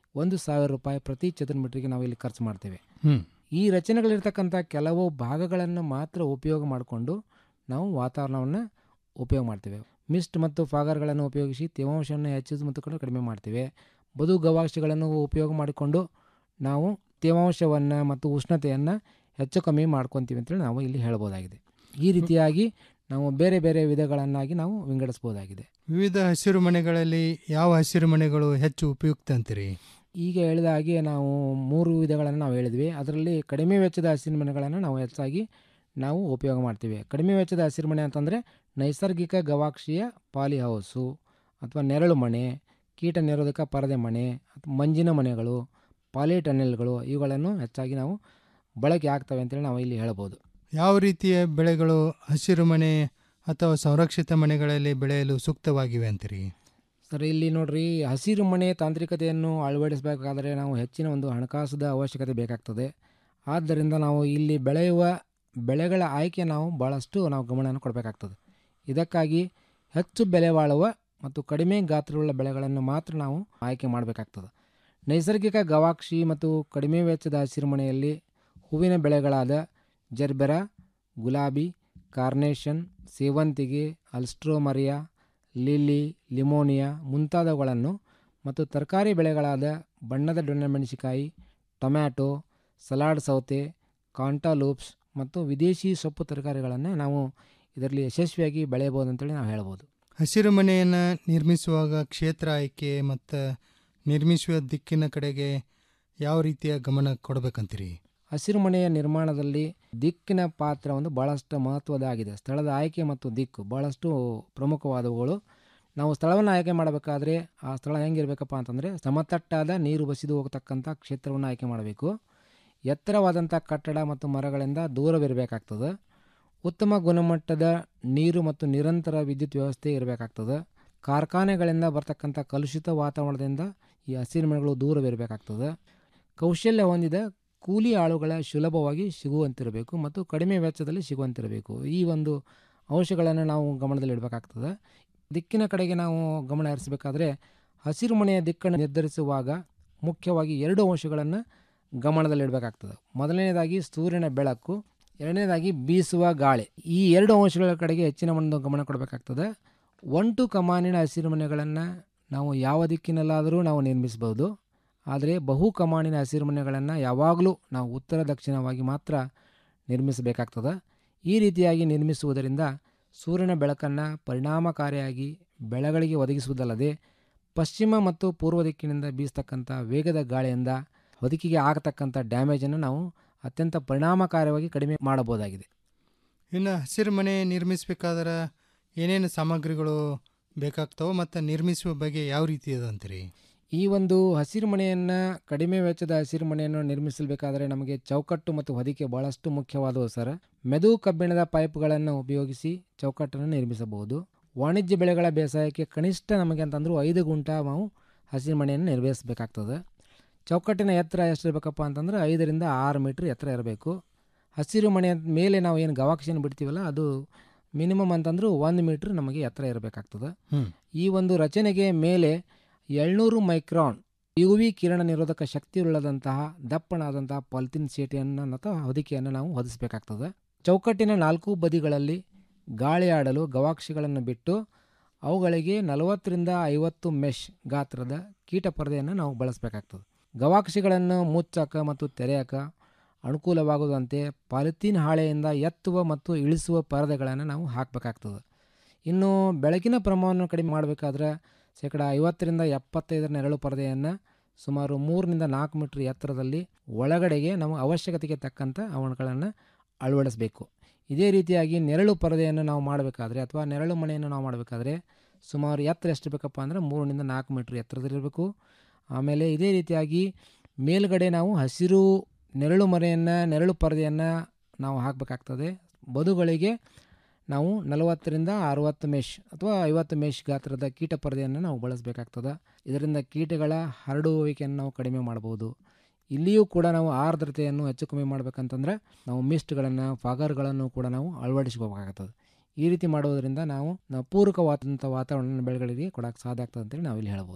ಒಂದು ಸಾವಿರ ರೂಪಾಯಿ ಪ್ರತಿ ಚದುರ ಮೀಟರ್ಗೆ ನಾವು ಇಲ್ಲಿ ಖರ್ಚು ಮಾಡ್ತೇವೆ ಹ್ಮ್. ಈ ರಚನೆಗಳಿರ್ತಕ್ಕಂಥ ಕೆಲವು ಭಾಗಗಳನ್ನು ಮಾತ್ರ ಉಪಯೋಗ ಮಾಡಿಕೊಂಡು ನಾವು ವಾತಾವರಣವನ್ನು ಉಪಯೋಗ ಮಾಡ್ತೇವೆ ಮಿಸ್ಟ್ ಮತ್ತು ಫಾಗರ್ಗಳನ್ನು ಉಪಯೋಗಿಸಿ ತೇವಾಂಶವನ್ನು ಹೆಚ್ಚಿಸಿ ಮತ್ತು ಕೂಡ ಕಡಿಮೆ ಮಾಡ್ತೇವೆ ಬದು ಗವಾಕ್ಷಿಗಳನ್ನು ಉಪಯೋಗ ಮಾಡಿಕೊಂಡು ನಾವು ತೇವಾಂಶವನ್ನು ಮತ್ತು ಉಷ್ಣತೆಯನ್ನು ಹೆಚ್ಚು ಕಮ್ಮಿ ಮಾಡ್ಕೊತೀವಿ ಅಂತೇಳಿ ನಾವು ಇಲ್ಲಿ ಹೇಳ್ಬೋದಾಗಿದೆ ಈ ರೀತಿಯಾಗಿ ನಾವು ಬೇರೆ ಬೇರೆ ವಿಧಗಳನ್ನಾಗಿ ನಾವು ವಿಂಗಡಿಸ್ಬೋದಾಗಿದೆ ವಿವಿಧ ಹಸಿರು ಮನೆಗಳಲ್ಲಿ ಯಾವ ಹಸಿರು ಮನೆಗಳು ಹೆಚ್ಚು ಉಪಯುಕ್ತ ಅಂತೀರಿ ಈಗ ಹೇಳಿದ ಹಾಗೆ ನಾವು ಮೂರು ವಿಧಗಳನ್ನು ನಾವು ಹೇಳಿದ್ವಿ ಅದರಲ್ಲಿ ಕಡಿಮೆ ವೆಚ್ಚದ ಹಸಿರು ಮನೆಗಳನ್ನು ನಾವು ಹೆಚ್ಚಾಗಿ ನಾವು ಉಪಯೋಗ ಮಾಡ್ತೀವಿ ಕಡಿಮೆ ವೆಚ್ಚದ ಹಸಿರು ಮನೆ ಅಂತಂದರೆ ನೈಸರ್ಗಿಕ ಗವಾಕ್ಷಿಯ ಪಾಲಿ ಹೌಸು ಅಥವಾ ನೆರಳು ಮನೆ ಕೀಟ ನಿರೋಧಕ ಪರದೆ ಮನೆ ಅಥವಾ ಮಂಜಿನ ಮನೆಗಳು ಪಾಲಿ ಟನೆಲ್ಗಳು ಇವುಗಳನ್ನು ಹೆಚ್ಚಾಗಿ ನಾವು ಬಳಕೆ ಆಗ್ತವೆ ಅಂತೇಳಿ ನಾವು ಇಲ್ಲಿ ಹೇಳ್ಬೋದು ಯಾವ ರೀತಿಯ ಬೆಳೆಗಳು ಹಸಿರು ಮನೆ ಅಥವಾ ಸಂರಕ್ಷಿತ ಮನೆಗಳಲ್ಲಿ ಬೆಳೆಯಲು ಸೂಕ್ತವಾಗಿವೆ ಅಂತೀರಿ ಸರ್ ಇಲ್ಲಿ ನೋಡ್ರಿ ಹಸಿರು ಮನೆ ತಾಂತ್ರಿಕತೆಯನ್ನು ಅಳವಡಿಸಬೇಕಾದ್ರೆ ನಾವು ಹೆಚ್ಚಿನ ಒಂದು ಹಣಕಾಸದ ಅವಶ್ಯಕತೆ ಬೇಕಾಗ್ತದೆ ಆದ್ದರಿಂದ ನಾವು ಇಲ್ಲಿ ಬೆಳೆಯುವ ಬೆಳೆಗಳ ಆಯ್ಕೆ ನಾವು ಭಾಳಷ್ಟು ನಾವು ಗಮನವನ್ನು ಕೊಡಬೇಕಾಗ್ತದೆ ಇದಕ್ಕಾಗಿ ಹೆಚ್ಚು ಬೆಲೆ ಬಾಳುವ ಮತ್ತು ಕಡಿಮೆ ಗಾತ್ರವುಳ್ಳ ಬೆಳೆಗಳನ್ನು ಮಾತ್ರ ನಾವು ಆಯ್ಕೆ ಮಾಡಬೇಕಾಗ್ತದೆ ನೈಸರ್ಗಿಕ ಗವಾಕ್ಷಿ ಮತ್ತು ಕಡಿಮೆ ವೆಚ್ಚದ ಹಸಿರು ಮನೆಯಲ್ಲಿ ಹೂವಿನ ಬೆಳೆಗಳಾದ ಜರ್ಬೆರ ಗುಲಾಬಿ ಕಾರ್ನೇಷನ್ ಸೇವಂತಿಗೆ ಅಲ್ಸ್ಟ್ರೋಮರಿಯಾ ಲಿಲ್ಲಿ ಲಿಮೋನಿಯಾ ಮುಂತಾದವುಗಳನ್ನು ಮತ್ತು ತರಕಾರಿ ಬೆಳೆಗಳಾದ ಬಣ್ಣದ ದೊಣ್ಣೆಮೆಣಸಿಕಾಯಿ ಟೊಮ್ಯಾಟೊ ಸಲಾಡ್ ಸೌತೆ ಕಾಂಟಾಲೂಪ್ಸ್ ಮತ್ತು ವಿದೇಶಿ ಸೊಪ್ಪು ತರಕಾರಿಗಳನ್ನು ನಾವು ಇದರಲ್ಲಿ ಯಶಸ್ವಿಯಾಗಿ ಬೆಳೆಯಬಹುದು ಅಂತೇಳಿ ನಾವು ಹೇಳ್ಬೋದು ಹಸಿರು ಮನೆಯನ್ನು ನಿರ್ಮಿಸುವಾಗ ಕ್ಷೇತ್ರ ಆಯ್ಕೆ ಮತ್ತು ನಿರ್ಮಿಸುವ ದಿಕ್ಕಿನ ಕಡೆಗೆ ಯಾವ ರೀತಿಯ ಗಮನ ಕೊಡಬೇಕಂತೀರಿ ಹಸಿರು ಮನೆಯ ನಿರ್ಮಾಣದಲ್ಲಿ ದಿಕ್ಕಿನ ಪಾತ್ರ ಒಂದು ಭಾಳಷ್ಟು ಮಹತ್ವದಾಗಿದೆ ಸ್ಥಳದ ಆಯ್ಕೆ ಮತ್ತು ದಿಕ್ಕು ಭಾಳಷ್ಟು ಪ್ರಮುಖವಾದವುಗಳು ನಾವು ಸ್ಥಳವನ್ನು ಆಯ್ಕೆ ಮಾಡಬೇಕಾದ್ರೆ ಆ ಸ್ಥಳ ಹೆಂಗಿರಬೇಕಪ್ಪ ಅಂತಂದರೆ ಸಮತಟ್ಟಾದ ನೀರು ಬಸಿದು ಹೋಗ್ತಕ್ಕಂಥ ಕ್ಷೇತ್ರವನ್ನು ಆಯ್ಕೆ ಮಾಡಬೇಕು ಎತ್ತರವಾದಂಥ ಕಟ್ಟಡ ಮತ್ತು ಮರಗಳಿಂದ ದೂರವಿರಬೇಕಾಗ್ತದೆ ಉತ್ತಮ ಗುಣಮಟ್ಟದ ನೀರು ಮತ್ತು ನಿರಂತರ ವಿದ್ಯುತ್ ವ್ಯವಸ್ಥೆ ಇರಬೇಕಾಗ್ತದೆ ಕಾರ್ಖಾನೆಗಳಿಂದ ಬರ್ತಕ್ಕಂಥ ಕಲುಷಿತ ವಾತಾವರಣದಿಂದ ಈ ಹಸಿರು ಮನೆಗಳು ದೂರವಿರಬೇಕಾಗ್ತದೆ ಕೌಶಲ್ಯ ಹೊಂದಿದ ಕೂಲಿ ಆಳುಗಳ ಸುಲಭವಾಗಿ ಸಿಗುವಂತಿರಬೇಕು ಮತ್ತು ಕಡಿಮೆ ವೆಚ್ಚದಲ್ಲಿ ಸಿಗುವಂತಿರಬೇಕು ಈ ಒಂದು ಅಂಶಗಳನ್ನು ನಾವು ಗಮನದಲ್ಲಿಡಬೇಕಾಗ್ತದೆ ದಿಕ್ಕಿನ ಕಡೆಗೆ ನಾವು ಗಮನ ಹರಿಸಬೇಕಾದ್ರೆ ಹಸಿರು ಮನೆಯ ದಿಕ್ಕನ್ನು ನಿರ್ಧರಿಸುವಾಗ ಮುಖ್ಯವಾಗಿ ಎರಡು ಅಂಶಗಳನ್ನು ಗಮನದಲ್ಲಿಡಬೇಕಾಗ್ತದೆ ಮೊದಲನೇದಾಗಿ ಸೂರ್ಯನ ಬೆಳಕು ಎರಡನೇದಾಗಿ ಬೀಸುವ ಗಾಳಿ ಈ ಎರಡು ಅಂಶಗಳ ಕಡೆಗೆ ಹೆಚ್ಚಿನ ಒಂದು ಗಮನ ಕೊಡಬೇಕಾಗ್ತದೆ ಒಂಟು ಕಮಾನಿನ ಹಸಿರು ಮನೆಗಳನ್ನು ನಾವು ಯಾವ ದಿಕ್ಕಿನಲ್ಲಾದರೂ ನಾವು ನಿರ್ಮಿಸ್ಬೋದು ಆದರೆ ಬಹು ಕಮಾನಿನ ಹಸಿರು ಮನೆಗಳನ್ನು ಯಾವಾಗಲೂ ನಾವು ಉತ್ತರ ದಕ್ಷಿಣವಾಗಿ ಮಾತ್ರ ನಿರ್ಮಿಸಬೇಕಾಗ್ತದೆ ಈ ರೀತಿಯಾಗಿ ನಿರ್ಮಿಸುವುದರಿಂದ ಸೂರ್ಯನ ಬೆಳಕನ್ನು ಪರಿಣಾಮಕಾರಿಯಾಗಿ ಬೆಳೆಗಳಿಗೆ ಒದಗಿಸುವುದಲ್ಲದೆ ಪಶ್ಚಿಮ ಮತ್ತು ಪೂರ್ವ ದಿಕ್ಕಿನಿಂದ ಬೀಸ್ತಕ್ಕಂಥ ವೇಗದ ಗಾಳಿಯಿಂದ ಬದುಕಿಗೆ ಆಗತಕ್ಕಂಥ ಡ್ಯಾಮೇಜನ್ನು ನಾವು ಅತ್ಯಂತ ಪರಿಣಾಮಕಾರಿಯಾಗಿ ಕಡಿಮೆ ಮಾಡಬಹುದಾಗಿದೆ ಇನ್ನು ಹಸಿರು ಮನೆ ನಿರ್ಮಿಸಬೇಕಾದ್ರೆ ಏನೇನು ಸಾಮಗ್ರಿಗಳು ಬೇಕಾಗ್ತವೆ ಮತ್ತು ನಿರ್ಮಿಸುವ ಬಗ್ಗೆ ಯಾವ ರೀತಿ ಅದ ಅಂತೀರಿ ಈ ಒಂದು ಹಸಿರು ಮನೆಯನ್ನು ಕಡಿಮೆ ವೆಚ್ಚದ ಹಸಿರು ಮನೆಯನ್ನು ನಿರ್ಮಿಸಬೇಕಾದರೆ ನಮಗೆ ಚೌಕಟ್ಟು ಮತ್ತು ಹೊದಿಕೆ ಬಹಳಷ್ಟು ಮುಖ್ಯವಾದವು ಸರ್ ಮೆದು ಕಬ್ಬಿಣದ ಪೈಪ್ಗಳನ್ನು ಉಪಯೋಗಿಸಿ ಚೌಕಟ್ಟನ್ನು ನಿರ್ಮಿಸಬಹುದು ವಾಣಿಜ್ಯ ಬೆಳೆಗಳ ಬೇಸಾಯಕ್ಕೆ ಕನಿಷ್ಠ ನಮಗೆ ಅಂತಂದ್ರೂ ಐದು ಗುಂಟ ನಾವು ಹಸಿರು ಮನೆಯನ್ನು ನಿರ್ವಹಿಸಬೇಕಾಗ್ತದೆ ಚೌಕಟ್ಟಿನ ಎತ್ತರ ಎಷ್ಟಿರಬೇಕಪ್ಪ ಅಂತಂದ್ರೆ ಐದರಿಂದ ಆರು ಮೀಟ್ರ್ ಎತ್ತರ ಇರಬೇಕು ಹಸಿರು ಮನೆಯ ಮೇಲೆ ನಾವು ಏನು ಗವಾಕ್ಷಿಯನ್ನು ಬಿಡ್ತೀವಲ್ಲ ಅದು ಮಿನಿಮಮ್ ಅಂತಂದ್ರೂ ಒಂದು ಮೀಟ್ರ್ ನಮಗೆ ಎತ್ತರ ಇರಬೇಕಾಗ್ತದೆ ಹ್ಮ್. ಈ ಒಂದು ರಚನೆಗೆ ಮೇಲೆ ಏಳ್ನೂರು ಮೈಕ್ರಾನ್ ಯು ವಿ ಕಿರಣ ನಿರೋಧಕ ಶಕ್ತಿಯುಳ್ಳದಂತಹ ದಪ್ಪನಾದಂತಹ ಪಾಲಿಥಿನ್ ಶೀಟಿಯನ್ನು ಅಥವಾ ಹೊದಿಕೆಯನ್ನು ನಾವು ಹೊದಿಸಬೇಕಾಗ್ತದೆ ಚೌಕಟ್ಟಿನ ನಾಲ್ಕು ಬದಿಗಳಲ್ಲಿ ಗಾಳಿ ಆಡಲು ಗವಾಕ್ಷಿಗಳನ್ನು ಬಿಟ್ಟು ಅವುಗಳಿಗೆ ನಲವತ್ತರಿಂದ ಐವತ್ತು ಮೆಶ್ ಗಾತ್ರದ ಕೀಟ ಪರದೆಯನ್ನು ನಾವು ಬಳಸಬೇಕಾಗ್ತದೆ ಗವಾಕ್ಷಿಗಳನ್ನು ಮುಚ್ಚಕ ಮತ್ತು ತೆರೆಯಕ ಅನುಕೂಲವಾಗುವಂತೆ ಪಾಲಿಥೀನ್ ಹಾಳೆಯಿಂದ ಎತ್ತುವ ಮತ್ತು ಇಳಿಸುವ ಪರದೆಗಳನ್ನು ನಾವು ಹಾಕಬೇಕಾಗ್ತದೆ ಇನ್ನು ಬೆಳಕಿನ ಪ್ರಮಾಣವನ್ನು ಕಡಿಮೆ ಮಾಡಬೇಕಾದ್ರೆ ಶೇಕಡ ಐವತ್ತರಿಂದ ಎಪ್ಪತ್ತೈದರ ನೆರಳು ಪರದೆಯನ್ನು ಸುಮಾರು ಮೂರರಿಂದ ನಾಲ್ಕು ಮೀಟ್ರ್ ಎತ್ತರದಲ್ಲಿ ಒಳಗಡೆಗೆ ನಾವು ಅವಶ್ಯಕತೆಗೆ ತಕ್ಕಂಥ ಅವುಗಳನ್ನು ಅಳವಡಿಸಬೇಕು ಇದೇ ರೀತಿಯಾಗಿ ನೆರಳು ಪರದೆಯನ್ನು ನಾವು ಮಾಡಬೇಕಾದ್ರೆ ಅಥವಾ ನೆರಳು ಮನೆಯನ್ನು ನಾವು ಮಾಡಬೇಕಾದ್ರೆ ಸುಮಾರು ಎತ್ತರ ಎಷ್ಟು ಬೇಕಪ್ಪ ಅಂದರೆ ಮೂರರಿಂದ ನಾಲ್ಕು ಮೀಟ್ರ್ ಎತ್ತರದಲ್ಲಿರಬೇಕು ಆಮೇಲೆ ಇದೇ ರೀತಿಯಾಗಿ ಮೇಲ್ಗಡೆ ನಾವು ಹಸಿರು ನೆರಳು ಮರೆಯನ್ನು ನೆರಳು ಪರದೆಯನ್ನು ನಾವು ಹಾಕಬೇಕಾಗ್ತದೆ ಬದುಗಳಿಗೆ ನಾವು ನಲವತ್ತರಿಂದ ಅರುವತ್ತು ಮೆಶ್ ಅಥವಾ ಐವತ್ತು ಮೆಶ್ ಗಾತ್ರದ ಕೀಟ ಪರದೆಯನ್ನು ನಾವು ಬಳಸಬೇಕಾಗ್ತದೆ ಇದರಿಂದ ಕೀಟಗಳ ಹರಡುವಿಕೆಯನ್ನು ನಾವು ಕಡಿಮೆ ಮಾಡ್ಬೋದು ಇಲ್ಲಿಯೂ ಕೂಡ ನಾವು ಆರ್ದ್ರತೆಯನ್ನು ಹೆಚ್ಚು ಕಮ್ಮಿ ಮಾಡಬೇಕಂತಂದ್ರೆ ನಾವು ಮಿಸ್ಟ್ಗಳನ್ನು ಫಾಗರ್ಗಳನ್ನು ಕೂಡ ನಾವು ಅಳವಡಿಸ್ಕೋಬೇಕಾಗ್ತದೆ ಈ ರೀತಿ ಮಾಡೋದರಿಂದ ನಾವು ನಾವು ಪೂರಕವಾದಂಥ ವಾತಾವರಣ ಬೆಳೆಗಳಿಗೆ ಕೊಡೋಕ್ಕೆ ಸಾಧ್ಯ ಆಗ್ತದೆ ಅಂತೇಳಿ ನಾವು ಇಲ್ಲಿ ಹೇಳ್ಬೋದು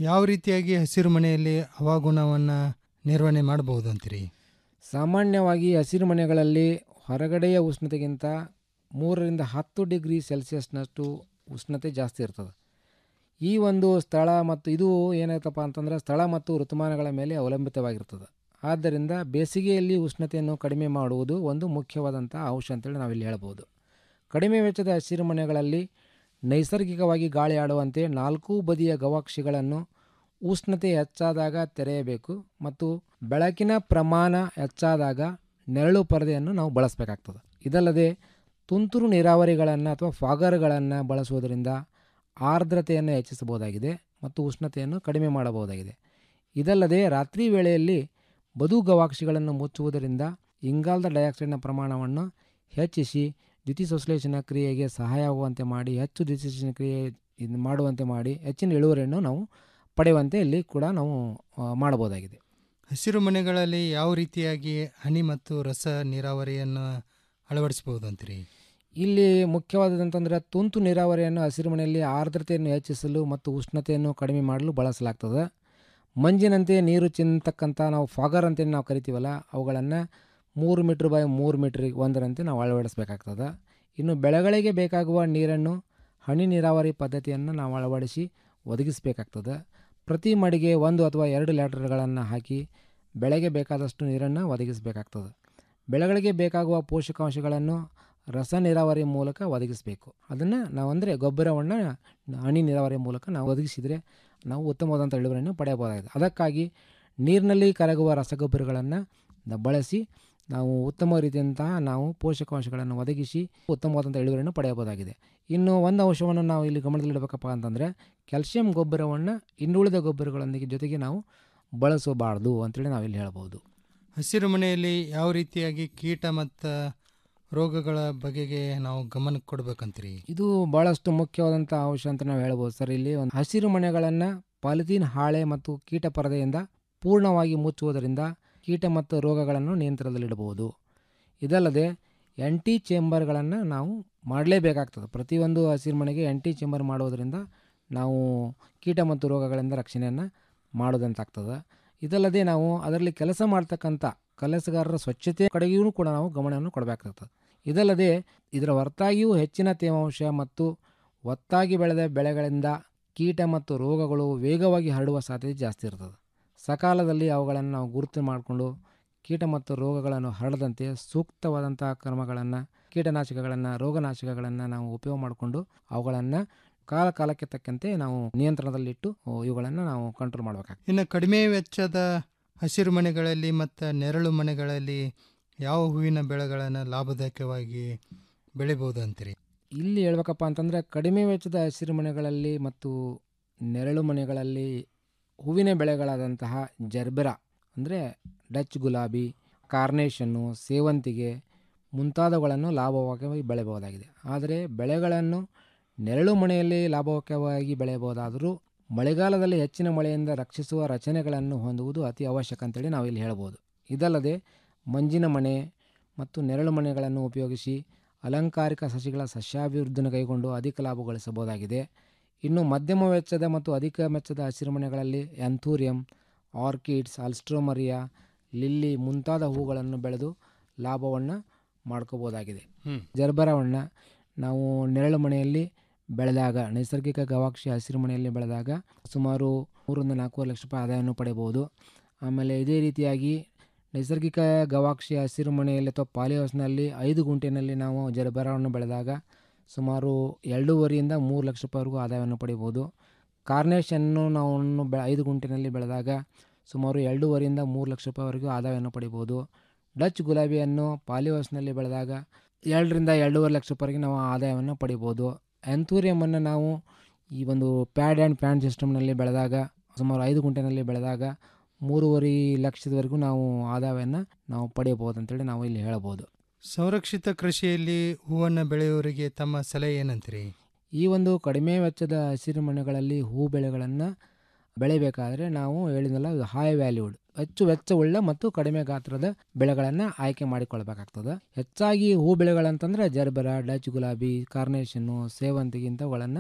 ಯಾವ ರೀತಿಯಾಗಿ ಹಸಿರು ಮನೆಯಲ್ಲಿ ಹವಾಗುಣವನ್ನು ನಿರ್ವಹಣೆ ಮಾಡಬಹುದು ಅಂತೀರಿ ಸಾಮಾನ್ಯವಾಗಿ ಹಸಿರು ಮನೆಗಳಲ್ಲಿ ಹೊರಗಡೆಯ ಉಷ್ಣತೆಗಿಂತ ಮೂರರಿಂದ ಹತ್ತು ಡಿಗ್ರಿ ಸೆಲ್ಸಿಯಸ್ನಷ್ಟು ಉಷ್ಣತೆ ಜಾಸ್ತಿ ಇರ್ತದೆ ಈ ಒಂದು ಸ್ಥಳ ಮತ್ತು ಇದು ಏನಾಯ್ತಪ್ಪ ಅಂತಂದರೆ ಸ್ಥಳ ಮತ್ತು ಋತುಮಾನಗಳ ಮೇಲೆ ಅವಲಂಬಿತವಾಗಿರ್ತದೆ ಆದ್ದರಿಂದ ಬೇಸಿಗೆಯಲ್ಲಿ ಉಷ್ಣತೆಯನ್ನು ಕಡಿಮೆ ಮಾಡುವುದು ಒಂದು ಮುಖ್ಯವಾದಂಥ ಅಂಶ ಅಂತೇಳಿ ನಾವಿಲ್ಲಿ ಹೇಳ್ಬೋದು ಕಡಿಮೆ ವೆಚ್ಚದ ಹಸಿರು ಮನೆಗಳಲ್ಲಿ ನೈಸರ್ಗಿಕವಾಗಿ ಗಾಳಿ ಆಡುವಂತೆ ನಾಲ್ಕೂ ಬದಿಯ ಗವಾಕ್ಷಿಗಳನ್ನು ಉಷ್ಣತೆ ಹೆಚ್ಚಾದಾಗ ತೆರೆಯಬೇಕು ಮತ್ತು ಬೆಳಕಿನ ಪ್ರಮಾಣ ಹೆಚ್ಚಾದಾಗ ನೆರಳು ಪರದೆಯನ್ನು ನಾವು ಬಳಸಬೇಕಾಗ್ತದೆ ಇದಲ್ಲದೆ ತುಂತುರು ನೀರಾವರಿಗಳನ್ನು ಅಥವಾ ಫಾಗರ್ಗಳನ್ನು ಬಳಸುವುದರಿಂದ ಆರ್ದ್ರತೆಯನ್ನು ಹೆಚ್ಚಿಸಬಹುದಾಗಿದೆ ಮತ್ತು ಉಷ್ಣತೆಯನ್ನು ಕಡಿಮೆ ಮಾಡಬಹುದಾಗಿದೆ ಇದಲ್ಲದೆ ರಾತ್ರಿ ವೇಳೆಯಲ್ಲಿ ಬದು ಗವಾಕ್ಷಿಗಳನ್ನು ಮುಚ್ಚುವುದರಿಂದ ಇಂಗಾಲದ ಡೈಆಕ್ಸೈಡ್ನ ಪ್ರಮಾಣವನ್ನು ಹೆಚ್ಚಿಸಿ ದ್ಯುತಿಸಂಶ್ಲೇಷಣ ಕ್ರಿಯೆಗೆ ಸಹಾಯವಾಗುವಂತೆ ಮಾಡಿ ಹೆಚ್ಚು ದ್ಯುತಿಸಂಶ್ಲೇಷಣ ಕ್ರಿಯೆ ಇದು ಮಾಡುವಂತೆ ಮಾಡಿ ಹೆಚ್ಚಿನ ಇಳುವರಿಯನ್ನು ನಾವು ಪಡೆಯುವಂತೆ ಇಲ್ಲಿ ಕೂಡ ನಾವು ಆ, ಮಾಡಬಹುದಾಗಿದೆ ಹಸಿರು ಮನೆಗಳಲ್ಲಿ ಯಾವ ರೀತಿಯಾಗಿ ಹನಿ ಮತ್ತು ರಸ ನೀರಾವರಿಯನ್ನು ಅಳವಡಿಸಬಹುದು ಅಂತೀರಿ ಇಲ್ಲಿ ಮುಖ್ಯವಾದಂತಂದರೆ ತುಂತು ನೀರಾವರಿಯನ್ನು ಹಸಿರು ಮನೆಯಲ್ಲಿ ಆರ್ದ್ರತೆಯನ್ನು ಹೆಚ್ಚಿಸಲು ಮತ್ತು ಉಷ್ಣತೆಯನ್ನು ಕಡಿಮೆ ಮಾಡಲು ಬಳಸಲಾಗ್ತದೆ ಮಂಜಿನಂತೆ ನೀರು ಚಿಂತಕ್ಕಂಥ ನಾವು ಫಾಗರ್ ಅಂತ ನಾವು ಕರಿತೀವಲ್ಲ ಅವುಗಳನ್ನು ಮೂರು ಮೀಟ್ರ್ ಬೈ ಮೂರು ಮೀಟ್ರಿಗೆ ಒಂದರಂತೆ ನಾವು ಅಳವಡಿಸಬೇಕಾಗ್ತದೆ ಇನ್ನು ಬೆಳೆಗಳಿಗೆ ಬೇಕಾಗುವ ನೀರನ್ನು ಹನಿ ನೀರಾವರಿ ಪದ್ಧತಿಯನ್ನು ನಾವು ಅಳವಡಿಸಿ ಒದಗಿಸಬೇಕಾಗ್ತದೆ ಪ್ರತಿ ಮಡಿಗೆ ಒಂದು ಅಥವಾ ಎರಡು ಲೀಟರ್ಗಳನ್ನು ಹಾಕಿ ಬೆಳೆಗೆ ಬೇಕಾದಷ್ಟು ನೀರನ್ನು ಒದಗಿಸಬೇಕಾಗ್ತದೆ ಬೆಳೆಗಳಿಗೆ ಬೇಕಾಗುವ ಪೋಷಕಾಂಶಗಳನ್ನು ರಸ ನೀರಾವರಿ ಮೂಲಕ ಒದಗಿಸಬೇಕು ಅದನ್ನು ನಾವು ಅಂದರೆ ಗೊಬ್ಬರವನ್ನು ಹನಿ ನೀರಾವರಿ ಮೂಲಕ ನಾವು ಒದಗಿಸಿದರೆ ನಾವು ಉತ್ತಮವಾದಂಥ ಇಳುವರಿಯನ್ನು ಪಡೆಯಬಹುದಾಗಿದೆ ಅದಕ್ಕಾಗಿ ನೀರಿನಲ್ಲಿ ಕರಗುವ ರಸಗೊಬ್ಬರಗಳನ್ನು ಬಳಸಿ ನಾವು ಉತ್ತಮ ರೀತಿಯಂತಹ ನಾವು ಪೋಷಕಾಂಶಗಳನ್ನು ಒದಗಿಸಿ ಉತ್ತಮವಾದಂಥ ಇಳುವರಿಯನ್ನು ಪಡೆಯಬಹುದಾಗಿದೆ ಇನ್ನು ಒಂದು ಅಂಶವನ್ನು ನಾವು ಇಲ್ಲಿ ಗಮನದಲ್ಲಿಡಬೇಕಪ್ಪ ಅಂತಂದರೆ ಕ್ಯಾಲ್ಸಿಯಂ ಗೊಬ್ಬರವನ್ನು ಇನ್ನುಳಿದ ಗೊಬ್ಬರಗಳೊಂದಿಗೆ ಜೊತೆಗೆ ನಾವು ಬಳಸಬಾರ್ದು ಅಂತೇಳಿ ನಾವಿಲ್ಲಿ ಹೇಳ್ಬೋದು ಹಸಿರು ಮನೆಯಲ್ಲಿ ಯಾವ ರೀತಿಯಾಗಿ ಕೀಟ ಮತ್ತು ರೋಗಗಳ ಬಗೆಗೆ ನಾವು ಗಮನ ಕೊಡ್ಬೇಕಂತೀರಿ ಇದು ಭಾಳಷ್ಟು ಮುಖ್ಯವಾದಂಥ ಅಂಶ ಅಂತ ನಾವು ಹೇಳ್ಬೋದು ಸರ್ ಇಲ್ಲಿ ಒಂದು ಹಸಿರು ಮನೆಗಳನ್ನು ಪಾಲಿಥೀನ್ ಹಾಳೆ ಮತ್ತು ಕೀಟ ಪರದೆಯಿಂದ ಪೂರ್ಣವಾಗಿ ಮುಚ್ಚುವುದರಿಂದ ಕೀಟ ಮತ್ತು ರೋಗಗಳನ್ನು ನಿಯಂತ್ರಣದಲ್ಲಿಡಬಹುದು ಇದಲ್ಲದೆ ಎಂಟಿ ಚೇಂಬರ್ಗಳನ್ನು ನಾವು ಮಾಡಲೇಬೇಕಾಗ್ತದೆ ಪ್ರತಿಯೊಂದು ಹಸಿರು ಮನೆಗೆ ಎಂಟಿ ಚೇಂಬರ್ ಮಾಡುವುದರಿಂದ ನಾವು ಕೀಟ ಮತ್ತು ರೋಗಗಳಿಂದ ರಕ್ಷಣೆಯನ್ನು ಮಾಡೋದಂತಾಗ್ತದೆ ಇದಲ್ಲದೆ ನಾವು ಅದರಲ್ಲಿ ಕೆಲಸ ಮಾಡ್ತಕ್ಕಂಥ ಕೆಲಸಗಾರರ ಸ್ವಚ್ಛತೆ ಕಡೆಗೂ ಕೂಡ ನಾವು ಗಮನವನ್ನು ಕೊಡಬೇಕಾಗ್ತದೆ ಇದಲ್ಲದೆ ಇದರ ಹೊರತಾಗಿಯೂ ಹೆಚ್ಚಿನ ತೇವಾಂಶ ಮತ್ತು ಒತ್ತಾಗಿ ಬೆಳೆದ ಬೆಳೆಗಳಿಂದ ಕೀಟ ಮತ್ತು ರೋಗಗಳು ವೇಗವಾಗಿ ಹರಡುವ ಸಾಧ್ಯತೆ ಜಾಸ್ತಿ ಇರ್ತದೆ ಸಕಾಲದಲ್ಲಿ ಅವುಗಳನ್ನು ನಾವು ಗುರುತು ಮಾಡಿಕೊಂಡು ಕೀಟ ಮತ್ತು ರೋಗಗಳನ್ನು ಹರಡದಂತೆ ಸೂಕ್ತವಾದಂಥ ಕ್ರಮಗಳನ್ನು ಕೀಟನಾಶಕಗಳನ್ನು ರೋಗನಾಶಕಗಳನ್ನು ನಾವು ಉಪಯೋಗ ಮಾಡಿಕೊಂಡು ಅವುಗಳನ್ನು ಕಾಲ ಕಾಲಕ್ಕೆ ತಕ್ಕಂತೆ ನಾವು ನಿಯಂತ್ರಣದಲ್ಲಿಟ್ಟು ಇವುಗಳನ್ನು ನಾವು ಕಂಟ್ರೋಲ್ ಮಾಡಬೇಕಾಗ್ತದೆ ಇನ್ನು ಕಡಿಮೆ ವೆಚ್ಚದ ಹಸಿರು ಮನೆಗಳಲ್ಲಿ ಮತ್ತು ನೆರಳು ಮನೆಗಳಲ್ಲಿ ಯಾವ ಹೂವಿನ ಬೆಳೆಗಳನ್ನು ಲಾಭದಾಯಕವಾಗಿ ಬೆಳಿಬೋದು ಅಂತೀರಿ ಇಲ್ಲಿ ಹೇಳ್ಬೇಕಪ್ಪ ಅಂತಂದರೆ ಕಡಿಮೆ ವೆಚ್ಚದ ಹಸಿರು ಮನೆಗಳಲ್ಲಿ ಮತ್ತು ನೆರಳು ಮನೆಗಳಲ್ಲಿ ಹೂವಿನ ಬೆಳೆಗಳಾದಂತಹ ಜರ್ಬೆರಾ ಅಂದರೆ ಡಚ್ ಗುಲಾಬಿ ಕಾರ್ನೇಷನ್ನು ಸೇವಂತಿಗೆ ಮುಂತಾದವುಗಳನ್ನು ಲಾಭವಾಗಿ ಬೆಳೆಯಬಹುದಾಗಿದೆ ಆದರೆ ಬೆಳೆಗಳನ್ನು ನೆರಳು ಮನೆಯಲ್ಲಿ ಲಾಭಕವಾಗಿ ಬೆಳೆಯಬಹುದಾದರೂ ಮಳೆಗಾಲದಲ್ಲಿ ಹೆಚ್ಚಿನ ಮಳೆಯಿಂದ ರಕ್ಷಿಸುವ ರಚನೆಗಳನ್ನು ಹೊಂದುವುದು ಅತಿ ಅವಶ್ಯಕ ಅಂತೇಳಿ ನಾವು ಇಲ್ಲಿ ಹೇಳ್ಬೋದು ಇದಲ್ಲದೆ ಮಂಜಿನ ಮನೆ ಮತ್ತು ನೆರಳು ಮನೆಗಳನ್ನು ಉಪಯೋಗಿಸಿ ಅಲಂಕಾರಿಕ ಸಸಿಗಳ ಸಸ್ಯಾಭಿವೃದ್ಧಿಯನ್ನು ಕೈಗೊಂಡು ಅಧಿಕ ಲಾಭ ಗಳಿಸಬಹುದಾಗಿದೆ ಇನ್ನು ಮಧ್ಯಮ ವೆಚ್ಚದ ಮತ್ತು ಅಧಿಕ ವೆಚ್ಚದ ಹಸಿರು ಮನೆಗಳಲ್ಲಿ ಆ್ಯಂಥೂರಿಯಂ ಆರ್ಕಿಡ್ಸ್ ಅಲ್ಸ್ಟ್ರೋಮರಿಯಾ ಲಿಲ್ಲಿ ಮುಂತಾದ ಹೂಗಳನ್ನು ಬೆಳೆದು ಲಾಭವನ್ನು ಮಾಡ್ಕೋಬೋದಾಗಿದೆ ಹ್ಮ್. ಜರ್ಬರವನ್ನು ನಾವು ನೆರಳು ಮನೆಯಲ್ಲಿ ಬೆಳೆದಾಗ ನೈಸರ್ಗಿಕ ಗವಾಕ್ಷಿ ಹಸಿರು ಮನೆಯಲ್ಲಿ ಬೆಳೆದಾಗ ಸುಮಾರು ಮೂರರಿಂದ ನಾಲ್ಕೂವರೆ ಲಕ್ಷ ರೂಪಾಯಿ ಆದಾಯವನ್ನು ಪಡೆಯಬಹುದು ಆಮೇಲೆ ಇದೇ ರೀತಿಯಾಗಿ ನೈಸರ್ಗಿಕ ಗವಾಕ್ಷಿ ಹಸಿರು ಮನೆಯಲ್ಲಿ ಅಥವಾ ಪಾಲಿ ಹೌಸ್ನಲ್ಲಿ ಐದು ಗುಂಟೆನಲ್ಲಿ ನಾವು ಜರ್ಬರವನ್ನು ಬೆಳೆದಾಗ ಸುಮಾರು ಎರಡೂವರೆಯಿಂದ ಮೂರು ಲಕ್ಷ ರೂಪಾಯಿವರೆಗೂ ಆದಾಯವನ್ನು ಪಡಿಬೋದು ಕಾರ್ನೇಷನ್ನು ನಾವು ಬೆ ಐದು ಗುಂಟಿನಲ್ಲಿ ಬೆಳೆದಾಗ ಸುಮಾರು ಎರಡೂವರೆಯಿಂದ ಮೂರು ಲಕ್ಷ ರೂಪಾಯಿವರೆಗೂ ಆದಾಯವನ್ನು ಪಡಿಬೋದು ಡಚ್ ಗುಲಾಬಿಯನ್ನು ಪಾಲಿಹೌಸ್ನಲ್ಲಿ ಬೆಳೆದಾಗ ಎರಡರಿಂದ ಎರಡೂವರೆ ಲಕ್ಷ ರೂಪಾಯಿಗೆ ನಾವು ಆದಾಯವನ್ನು ಪಡಿಬೋದು ಆ್ಯಂಥೂರಿಯಮನ್ನು ನಾವು ಈ ಒಂದು ಪ್ಯಾಡ್ ಆ್ಯಂಡ್ ಪ್ಯಾನ್ ಸಿಸ್ಟಮ್ನಲ್ಲಿ ಬೆಳೆದಾಗ ಸುಮಾರು ಐದು ಗುಂಟೆನಲ್ಲಿ ಬೆಳೆದಾಗ ಮೂರುವರೆ ಲಕ್ಷದವರೆಗೂ ನಾವು ಆದಾಯವನ್ನು ನಾವು ಪಡೆಯಬಹುದು ಅಂತೇಳಿ ನಾವು ಇಲ್ಲಿ ಹೇಳಬಹುದು ಸಂರಕ್ಷಿತ ಕೃಷಿಯಲ್ಲಿ ಹೂವನ್ನು ಬೆಳೆಯುವವರಿಗೆ ತಮ್ಮ ಸಲಹೆ ಏನಂತೀರಿ ಈ ಒಂದು ಕಡಿಮೆ ವೆಚ್ಚದ ಹಸಿರು ಮನೆಗಳಲ್ಲಿ ಹೂ ಬೆಳೆಗಳನ್ನು ಬೆಳೆಯಬೇಕಾದ್ರೆ ನಾವು ಹೇಳಿದ್ನಲ್ಲ ಇದು ಹೈ ವ್ಯಾಲ್ಯೂಡ್ ಹೆಚ್ಚು ವೆಚ್ಚವುಳ್ಳ ಮತ್ತು ಕಡಿಮೆ ಗಾತ್ರದ ಬೆಳೆಗಳನ್ನು ಆಯ್ಕೆ ಮಾಡಿಕೊಳ್ಬೇಕಾಗ್ತದೆ ಹೆಚ್ಚಾಗಿ ಹೂ ಬೆಳೆಗಳಂತಂದ್ರೆ ಜರ್ಬರ ಡಚ್ ಗುಲಾಬಿ ಕಾರ್ನೇಷನ್ನು ಸೇವಂತಿಗೆ ಇಂಥವುಗಳನ್ನು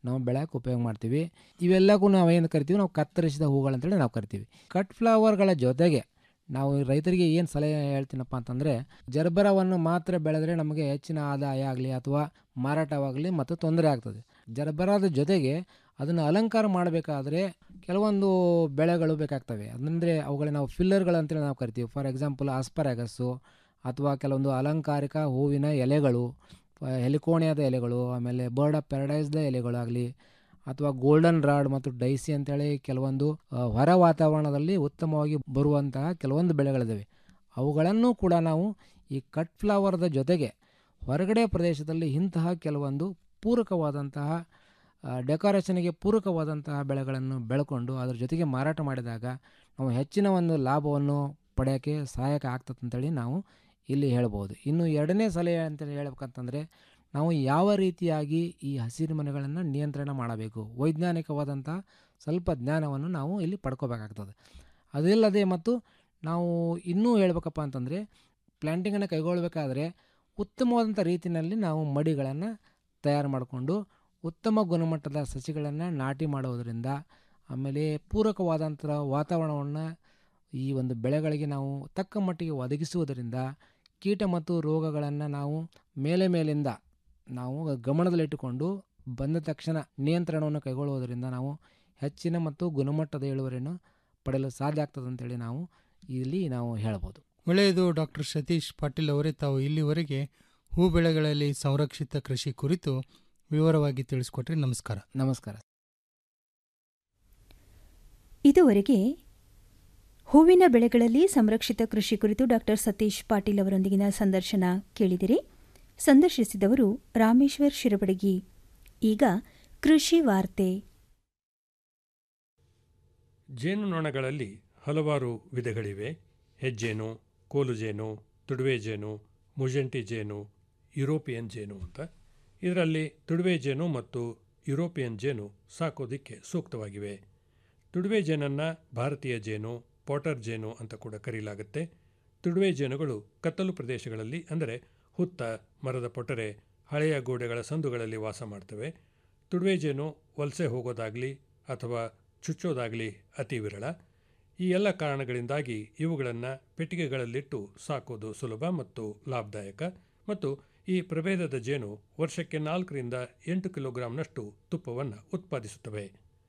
ನಾವು ಬೆಳೆಯೋಕೆ ಉಪಯೋಗ ಮಾಡ್ತೀವಿ ಇವೆಲ್ಲಕ್ಕೂ ನಾವು ಏನು ಕರಿತೀವಿ ನಾವು ಕತ್ತರಿಸಿದ ಹೂಗಳಂತೇಳಿ ನಾವು ಕರಿತೀವಿ ಕಟ್ ಫ್ಲವರ್ಗಳ ಜೊತೆಗೆ ನಾವು ರೈತರಿಗೆ ಏನು ಸಲಹೆ ಹೇಳ್ತೀನಪ್ಪ ಅಂತಂದರೆ ಜರ್ಬರವನ್ನು ಮಾತ್ರ ಬೆಳೆದ್ರೆ ನಮಗೆ ಹೆಚ್ಚಿನ ಆದಾಯ ಆಗಲಿ ಅಥವಾ ಮಾರಾಟವಾಗಲಿ ಮತ್ತು ತೊಂದರೆ ಆಗ್ತದೆ ಜರ್ಬರದ ಜೊತೆಗೆ ಅದನ್ನು ಅಲಂಕಾರ ಮಾಡಬೇಕಾದ್ರೆ ಕೆಲವೊಂದು ಬೆಳೆಗಳು ಬೇಕಾಗ್ತವೆ ಅಂದರೆ ಅವುಗಳ ನಾವು ಫಿಲ್ಲರ್ಗಳು ಅಂತೇಳಿ ನಾವು ಕರಿತೀವಿ ಫಾರ್ ಎಕ್ಸಾಂಪಲ್ ಆಸ್ಪರಾಗಸ್ಸು ಅಥವಾ ಕೆಲವೊಂದು ಅಲಂಕಾರಿಕ ಹೂವಿನ ಎಲೆಗಳು ಹೆಲಿಕೋಣಿಯಾದ ಎಲೆಗಳು ಆಮೇಲೆ ಬರ್ಡ್ ಆಫ್ ಪ್ಯಾರಡೈಸ್ದ ಎಲೆಗಳಾಗಲಿ ಅಥವಾ ಗೋಲ್ಡನ್ ರಾಡ್ ಮತ್ತು ಡೈಸಿ ಅಂತೇಳಿ ಕೆಲವೊಂದು ಆ, ಹೊರ ವಾತಾವರಣದಲ್ಲಿ ಉತ್ತಮವಾಗಿ ಬರುವಂತಹ ಕೆಲವೊಂದು ಬೆಳೆಗಳಿದ್ದಾವೆ ಅವುಗಳನ್ನು ಕೂಡ ನಾವು ಈ ಕಟ್ ಫ್ಲವರ್ದ ಜೊತೆಗೆ ಹೊರಗಡೆ ಪ್ರದೇಶದಲ್ಲಿ ಇಂತಹ ಕೆಲವೊಂದು ಪೂರಕವಾದಂತಹ ಡೆಕೋರೇಷನ್ಗೆ ಪೂರಕವಾದಂತಹ ಬೆಳೆಗಳನ್ನು ಬೆಳ್ಕೊಂಡು ಅದರ ಜೊತೆಗೆ ಮಾರಾಟ ಮಾಡಿದಾಗ ನಾವು ಹೆಚ್ಚಿನ ಒಂದು ಲಾಭವನ್ನು ಪಡೆಯೋಕ್ಕೆ ಸಹಾಯಕ ಆಗ್ತದೆ ಅಂತೇಳಿ ನಾವು ಇಲ್ಲಿ ಹೇಳ್ಬೋದು ಇನ್ನು ಎರಡನೇ ಸಲಹೆ ಅಂತ ಹೇಳ್ಬೇಕಂತಂದರೆ ನಾವು ಯಾವ ರೀತಿಯಾಗಿ ಈ ಹಸಿರು ಮನೆಗಳನ್ನು ನಿಯಂತ್ರಣ ಮಾಡಬೇಕು ವೈಜ್ಞಾನಿಕವಾದಂಥ ಸ್ವಲ್ಪ ಜ್ಞಾನವನ್ನು ನಾವು ಇಲ್ಲಿ ಪಡ್ಕೋಬೇಕಾಗ್ತದೆ ಅದಿಲ್ಲದೆ ಮತ್ತು ನಾವು ಇನ್ನೂ ಹೇಳ್ಬೇಕಪ್ಪ ಅಂತಂದರೆ ಪ್ಲ್ಯಾಂಟಿಂಗನ್ನು ಕೈಗೊಳ್ಳಬೇಕಾದ್ರೆ ಉತ್ತಮವಾದಂಥ ರೀತಿಯಲ್ಲಿ ನಾವು ಮಡಿಗಳನ್ನು ತಯಾರು ಮಾಡಿಕೊಂಡು ಉತ್ತಮ ಗುಣಮಟ್ಟದ ಸಸಿಗಳನ್ನು ನಾಟಿ ಮಾಡೋದರಿಂದ ಆಮೇಲೆ ಪೂರಕವಾದಂಥ ವಾತಾವರಣವನ್ನು ಈ ಒಂದು ಬೆಳೆಗಳಿಗೆ ನಾವು ತಕ್ಕ ಮಟ್ಟಿಗೆ ಒದಗಿಸುವುದರಿಂದ ಕೀಟ ಮತ್ತು ರೋಗಗಳನ್ನು ನಾವು ಮೇಲೆ ಮೇಲಿಂದ ನಾವು ಗಮನದಲ್ಲಿಟ್ಟುಕೊಂಡು ಬಂದ ತಕ್ಷಣ ನಿಯಂತ್ರಣವನ್ನು ಕೈಗೊಳ್ಳುವುದರಿಂದ ನಾವು ಹೆಚ್ಚಿನ ಮತ್ತು ಗುಣಮಟ್ಟದ ಇಳುವರಿಯನ್ನು ಪಡೆಯಲು ಸಾಧ್ಯ ಆಗ್ತದೆ ಅಂತೇಳಿ ನಾವು ಇಲ್ಲಿ ನಾವು ಹೇಳ್ಬೋದು ಒಳ್ಳೆಯದು ಡಾಕ್ಟರ್ ಸತೀಶ್ ಪಾಟೀಲ್ ಅವರೇ ತಾವು ಇಲ್ಲಿವರೆಗೆ ಹೂ ಬೆಳೆಗಳಲ್ಲಿ ಸಂರಕ್ಷಿತ ಕೃಷಿ ಕುರಿತು ವಿವರವಾಗಿ ತಿಳಿಸ್ಕೊಟ್ರಿ ನಮಸ್ಕಾರ ನಮಸ್ಕಾರ ಇದುವರೆಗೆ ಹೂವಿನ ಬೆಳೆಗಳಲ್ಲಿ ಸಂರಕ್ಷಿತ ಕೃಷಿ ಕುರಿತು ಡಾಕ್ಟರ್ ಸತೀಶ್ ಪಾಟೀಲ್ ಅವರೊಂದಿಗಿನ ಸಂದರ್ಶನ ಕೇಳಿದಿರಿ ಸಂದರ್ಶಿಸಿದವರು ರಾಮೇಶ್ವರ್ ಶಿರಬಡಗಿ ಈಗ ಕೃಷಿ ವಾರ್ತೆ ಜೇನುನೊಣಗಳಲ್ಲಿ ಹಲವಾರು ವಿಧಗಳಿವೆ ಹೆಜ್ಜೇನು ಕೋಲುಜೇನು ತುಡುವೆ ಜೇನು ಮುಜೆಂಟಿ ಜೇನು ಯುರೋಪಿಯನ್ ಜೇನು ಅಂತ ಇದರಲ್ಲಿ ತುಡುವೆ ಜೇನು ಮತ್ತು ಯುರೋಪಿಯನ್ ಜೇನು ಸಾಕೋದಿಕ್ಕೆ ಸೂಕ್ತವಾಗಿವೆ ತುಡುವೆ ಜೇನನ್ನು ಭಾರತೀಯ ಜೇನು ಪಾಟರ್ ಜೇನು ಅಂತ ಕೂಡ ಕರೆಯಲಾಗುತ್ತೆ ತುಡುವೆ ಜೇನುಗಳು ಕತ್ತಲು ಪ್ರದೇಶಗಳಲ್ಲಿ ಅಂದರೆ ಹುತ್ತ ಮರದ ಪೊಟರೆ ಹಳೆಯ ಗೋಡೆಗಳ ಸಂದುಗಳಲ್ಲಿ ವಾಸ ಮಾಡ್ತವೆ ತುಡುವೆ ಜೇನು ವಲಸೆ ಹೋಗೋದಾಗಲಿ ಅಥವಾ ಚುಚ್ಚೋದಾಗಲಿ ಅತಿ ವಿರಳ ಈ ಎಲ್ಲ ಕಾರಣಗಳಿಂದಾಗಿ ಇವುಗಳನ್ನು ಪೆಟ್ಟಿಗೆಗಳಲ್ಲಿಟ್ಟು ಸಾಕೋದು ಸುಲಭ ಮತ್ತು ಲಾಭದಾಯಕ ಮತ್ತು ಈ ಪ್ರಭೇದದ ಜೇನು ವರ್ಷಕ್ಕೆ ನಾಲ್ಕರಿಂದ ಎಂಟು ಕಿಲೋಗ್ರಾಂನಷ್ಟು ತುಪ್ಪವನ್ನು ಉತ್ಪಾದಿಸುತ್ತವೆ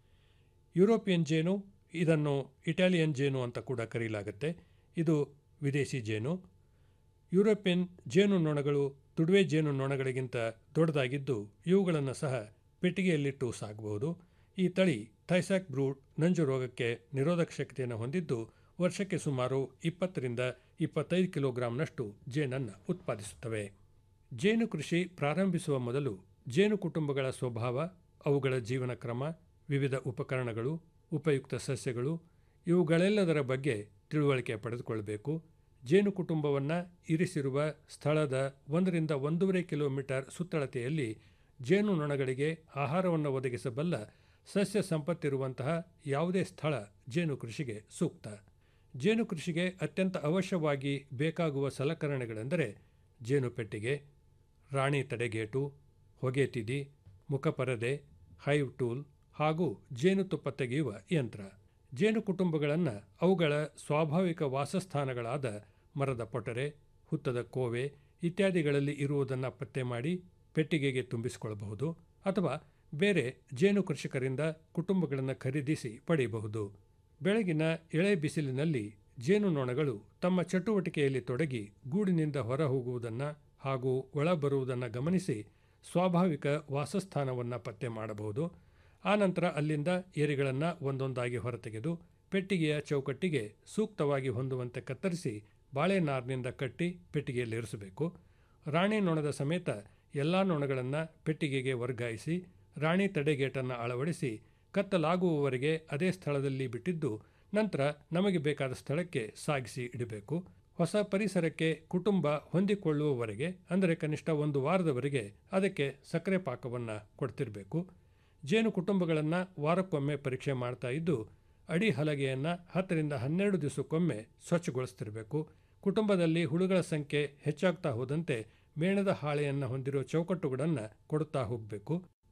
ಯುರೋಪಿಯನ್ ಜೇನು ಇದನ್ನು ಇಟಾಲಿಯನ್ ಜೇನು ಅಂತ ಕೂಡ ಕರೆಯಲಾಗುತ್ತೆ ಇದು ವಿದೇಶಿ ಜೇನು ಯುರೋಪಿಯನ್ ಜೇನು ನೊಣಗಳು ತುಡುವೆ ಜೇನು ನೊಣಗಳಿಗಿಂತ ದೊಡ್ಡದಾಗಿದ್ದು ಇವುಗಳನ್ನು ಸಹ ಪೆಟ್ಟಿಗೆಯಲ್ಲಿಟ್ಟು ಸಾಕಬಹುದು ಈ ತಳಿ ಥೈಸಾಕ್ ಬ್ರೂಡ್ ನಂಜು ರೋಗಕ್ಕೆ ನಿರೋಧಕ ಶಕ್ತಿಯನ್ನು ಹೊಂದಿದ್ದು ವರ್ಷಕ್ಕೆ ಸುಮಾರು ಇಪ್ಪತ್ತರಿಂದ ಇಪ್ಪತ್ತೈದು ಕಿಲೋಗ್ರಾಂನಷ್ಟು ಜೇನನ್ನು ಉತ್ಪಾದಿಸುತ್ತವೆ ಜೇನು ಕೃಷಿ ಪ್ರಾರಂಭಿಸುವ ಮೊದಲು ಜೇನು ಕುಟುಂಬಗಳ ಸ್ವಭಾವ ಅವುಗಳ ಜೀವನ ಕ್ರಮ ವಿವಿಧ ಉಪಕರಣಗಳು ಉಪಯುಕ್ತ ಸಸ್ಯಗಳು ಇವುಗಳೆಲ್ಲದರ ಬಗ್ಗೆ ತಿಳುವಳಿಕೆ ಪಡೆದುಕೊಳ್ಳಬೇಕು ಜೇನು ಕುಟುಂಬವನ್ನು ಇರಿಸಿರುವ ಸ್ಥಳದ ಒಂದರಿಂದ ಒಂದೂವರೆ ಕಿಲೋಮೀಟರ್ ಸುತ್ತಳತೆಯಲ್ಲಿ ಜೇನು ನೊಣಗಳಿಗೆ ಆಹಾರವನ್ನು ಒದಗಿಸಬಲ್ಲ ಸಸ್ಯ ಸಂಪತ್ತಿರುವಂತಹ ಯಾವುದೇ ಸ್ಥಳ ಜೇನು ಕೃಷಿಗೆ ಸೂಕ್ತ ಜೇನು ಕೃಷಿಗೆ ಅತ್ಯಂತ ಅವಶ್ಯವಾಗಿ ಬೇಕಾಗುವ ಸಲಕರಣೆಗಳೆಂದರೆ ಜೇನು ಪೆಟ್ಟಿಗೆ ರಾಣಿ ತಡೆಗೇಟು ಹೊಗೆ ತಿದಿ ಮುಖಪರದೆ ಹೈವ್ ಟೂಲ್ ಹಾಗೂ ಜೇನುತುಪ್ಪ ತೆಗೆಯುವ ಯಂತ್ರ ಜೇನು ಕುಟುಂಬಗಳನ್ನು ಅವುಗಳ ಸ್ವಾಭಾವಿಕ ವಾಸಸ್ಥಾನಗಳಾದ ಮರದ ಪೊಟರೆ ಹುತ್ತದ ಕೋವೆ ಇತ್ಯಾದಿಗಳಲ್ಲಿ ಇರುವುದನ್ನು ಪತ್ತೆ ಮಾಡಿ ಪೆಟ್ಟಿಗೆಗೆ ತುಂಬಿಸಿಕೊಳ್ಳಬಹುದು ಅಥವಾ ಬೇರೆ ಜೇನು ಕೃಷಿಕರಿಂದ ಕುಟುಂಬಗಳನ್ನು ಖರೀದಿಸಿ ಪಡೆಯಬಹುದು ಬೆಳಗಿನ ಎಳೆ ಬಿಸಿಲಿನಲ್ಲಿ ಜೇನು ನೊಣಗಳು ತಮ್ಮ ಚಟುವಟಿಕೆಯಲ್ಲಿ ತೊಡಗಿ ಗೂಡಿನಿಂದ ಹೊರ ಹೋಗುವುದನ್ನು ಹಾಗೂ ಒಳ ಬರುವುದನ್ನು ಗಮನಿಸಿ ಸ್ವಾಭಾವಿಕ ವಾಸಸ್ಥಾನವನ್ನು ಪತ್ತೆ ಮಾಡಬಹುದು ಆನಂತರ ಅಲ್ಲಿಂದ ಏರಿಗಳನ್ನು ಒಂದೊಂದಾಗಿ ಹೊರತೆಗೆದು ಪೆಟ್ಟಿಗೆಯ ಚೌಕಟ್ಟಿಗೆ ಸೂಕ್ತವಾಗಿ ಹೊಂದುವಂತೆ ಕತ್ತರಿಸಿ ಬಾಳೆನಾರಿನಿಂದ ಕಟ್ಟಿ ಪೆಟ್ಟಿಗೆಯಲ್ಲಿರಿಸಬೇಕು ರಾಣಿ ನೊಣದ ಸಮೇತ ಎಲ್ಲ ನೊಣಗಳನ್ನು ಪೆಟ್ಟಿಗೆಗೆ ವರ್ಗಾಯಿಸಿ ರಾಣಿ ತಡೆಗೇಟನ್ನು ಅಳವಡಿಸಿ ಕತ್ತಲಾಗುವವರೆಗೆ ಅದೇ ಸ್ಥಳದಲ್ಲಿ ಬಿಟ್ಟಿದ್ದು ನಂತರ ನಮಗೆ ಬೇಕಾದ ಸ್ಥಳಕ್ಕೆ ಸಾಗಿಸಿ ಇಡಬೇಕು ಹೊಸ ಪರಿಸರಕ್ಕೆ ಕುಟುಂಬ ಹೊಂದಿಕೊಳ್ಳುವವರೆಗೆ ಅಂದರೆ ಕನಿಷ್ಠ ಒಂದು ವಾರದವರೆಗೆ ಅದಕ್ಕೆ ಸಕ್ಕರೆ ಪಾಕವನ್ನು ಕೊಡ್ತಿರಬೇಕು ಜೇನು ಕುಟುಂಬಗಳನ್ನು ವಾರಕ್ಕೊಮ್ಮೆ ಪರೀಕ್ಷೆ ಮಾಡ್ತಾ ಇದ್ದು ಅಡಿ ಹಲಗೆಯನ್ನು ಹತ್ತರಿಂದ ಹನ್ನೆರಡು ದಿವಸಕ್ಕೊಮ್ಮೆ ಸ್ವಚ್ಛಗೊಳಿಸ್ತಿರಬೇಕು ಕುಟುಂಬದಲ್ಲಿ ಹುಳುಗಳ ಸಂಖ್ಯೆ ಹೆಚ್ಚಾಗ್ತಾ ಹೋದಂತೆ ಮೇಣದ ಹಾಳೆಯನ್ನು ಹೊಂದಿರೋ ಚೌಕಟ್ಟುಗಳನ್ನು ಕೊಡುತ್ತಾ ಹೋಗಬೇಕು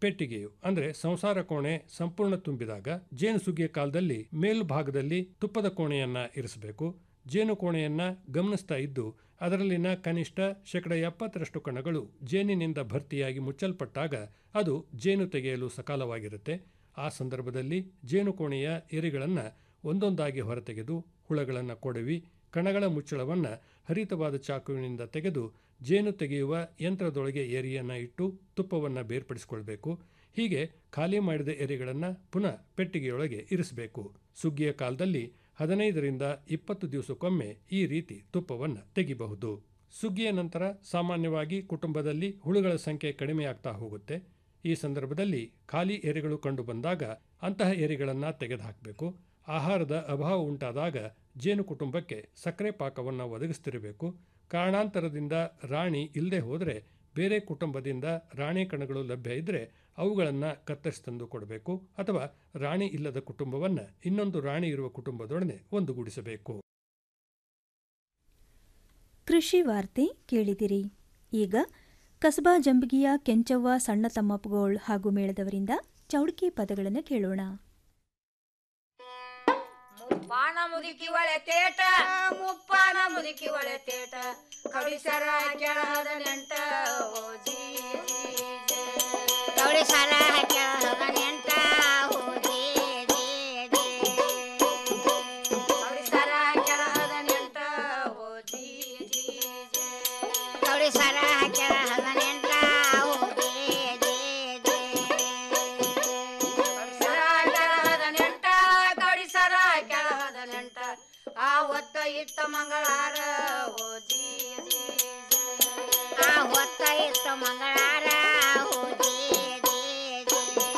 ಪೆಟ್ಟಿಗೆಯು ಅಂದ್ರೆ ಸಂಸಾರ ಕೋಣೆ ಸಂಪೂರ್ಣ ತುಂಬಿದಾಗ ಜೇನು ಸುಗ್ಗಿಯ ಕಾಲದಲ್ಲಿ ಮೇಲ್ಭಾಗದಲ್ಲಿ ತುಪ್ಪದ ಕೋಣೆಯನ್ನ ಇರಿಸಬೇಕು ಜೇನು ಕೋಣೆಯನ್ನ ಗಮನಿಸ್ತಾ ಇದ್ದು ಅದರಲ್ಲಿನ ಕನಿಷ್ಠ ಶೇಕಡ ಎಪ್ಪತ್ತರಷ್ಟು ಕಣಗಳು ಜೇನಿನಿಂದ ಭರ್ತಿಯಾಗಿ ಮುಚ್ಚಲ್ಪಟ್ಟಾಗ ಅದು ಜೇನು ತೆಗೆಯಲು ಸಕಾಲವಾಗಿರುತ್ತೆ ಆ ಸಂದರ್ಭದಲ್ಲಿ ಜೇನು ಕೋಣೆಯ ಎರಿಗಳನ್ನು ಒಂದೊಂದಾಗಿ ಹೊರತೆಗೆದು ಹುಳಗಳನ್ನು ಕೊಡವಿ ಕಣಗಳ ಮುಚ್ಚಳವನ್ನು ಹರಿತವಾದ ಚಾಕುವಿನಿಂದ ತೆಗೆದು ಜೇನು ತೆಗೆಯುವ ಯಂತ್ರದೊಳಗೆ ಎರಿಯನ್ನು ಇಟ್ಟು ತುಪ್ಪವನ್ನು ಬೇರ್ಪಡಿಸಿಕೊಳ್ಬೇಕು ಹೀಗೆ ಖಾಲಿ ಮಾಡಿದ ಎರೆಗಳನ್ನು ಪುನಃ ಪೆಟ್ಟಿಗೆಯೊಳಗೆ ಇರಿಸಬೇಕು ಸುಗ್ಗಿಯ ಕಾಲದಲ್ಲಿ ಹದಿನೈದರಿಂದ ಇಪ್ಪತ್ತು ದಿವಸಕ್ಕೊಮ್ಮೆ ಈ ರೀತಿ ತುಪ್ಪವನ್ನು ತೆಗಿಬಹುದು ಸುಗ್ಗಿಯ ನಂತರ ಸಾಮಾನ್ಯವಾಗಿ ಕುಟುಂಬದಲ್ಲಿ ಹುಳುಗಳ ಸಂಖ್ಯೆ ಕಡಿಮೆಯಾಗ್ತಾ ಹೋಗುತ್ತೆ ಈ ಸಂದರ್ಭದಲ್ಲಿ ಖಾಲಿ ಎರೆಗಳು ಕಂಡು ಬಂದಾಗ ಅಂತಹ ಎರೆಗಳನ್ನು ತೆಗೆದುಹಾಕಬೇಕು ಆಹಾರದ ಅಭಾವ ಉಂಟಾದಾಗ ಜೇನು ಕುಟುಂಬಕ್ಕೆ ಸಕ್ಕರೆ ಪಾಕವನ್ನು ಒದಗಿಸ್ತಿರಬೇಕು ಕಾರಣಾಂತರದಿಂದ ರಾಣಿ ಇಲ್ಲದೆ ಹೋದರೆ ಬೇರೆ ಕುಟುಂಬದಿಂದ ರಾಣಿ ಕಣಗಳು ಲಭ್ಯ ಇದ್ದರೆ ಅವುಗಳನ್ನು ಕತ್ತರಿಸಿ ತಂದು ಕೊಡಬೇಕು ಅಥವಾ ರಾಣಿ ಇಲ್ಲದ ಕುಟುಂಬವನ್ನು ಇನ್ನೊಂದು ರಾಣಿ ಇರುವ ಕುಟುಂಬದೊಡನೆ ಒಂದುಗೂಡಿಸಬೇಕು ಕೃಷಿ ವಾರ್ತೆ ಕೇಳಿದಿರಿ ಈಗ ಕಸಬಾ ಜಂಬಗಿಯ ಕೆಂಚವ್ವ ಸಣ್ಣ ತಮ್ಮಪ್ಪಗೋಳ್ ಹಾಗೂ ಮೇಳದವರಿಂದ ಚೌಡ್ಕಿ ಪದಗಳನ್ನು ಕೇಳೋಣ ಮುಪ್ಪಾನ ಮುದುಕಿ ಒಳೆ ತೇಟ ಮುಪ್ಪಾನ ಮುದುಕಿ ಒಳೆ ತೇಟ ಕಡಿಸರ ಕೆಳಹದ ನೆಂಟ ಓ ಜೀ ಜೀ ಜೀ. ಕಡಿಸರ ಕೆಳಹದ ನೆಂಟ ಓ ಜೀ ಜೀ ಜೀ. ಕಡಿಸರ ಕೆಳಹದ ನೆಂಟ ಓ ಜೀ ಜೀ ಜೀ. ಕಡಿಸರ ಕೆಳಹದ ನೆಂಟ ಓ ಜೀ ಜೀ ಜೀ. ಕಡಿಸರ ಕೆಳಹದ ನೆಂಟ ಕಡಿಸರ ಕೆಳಹದ ನೆಂಟ ಆ ಹೊತ್ತ ಇತ್ತ ಮಂಗಳಾರ ಓ ಜೀ ಜೀ ಜೀ. ಆ ಹೊತ್ತ ಇತ್ತ ಮಂಗಳಾರ ಓ ಜೀ ಜೀ ಜೀ.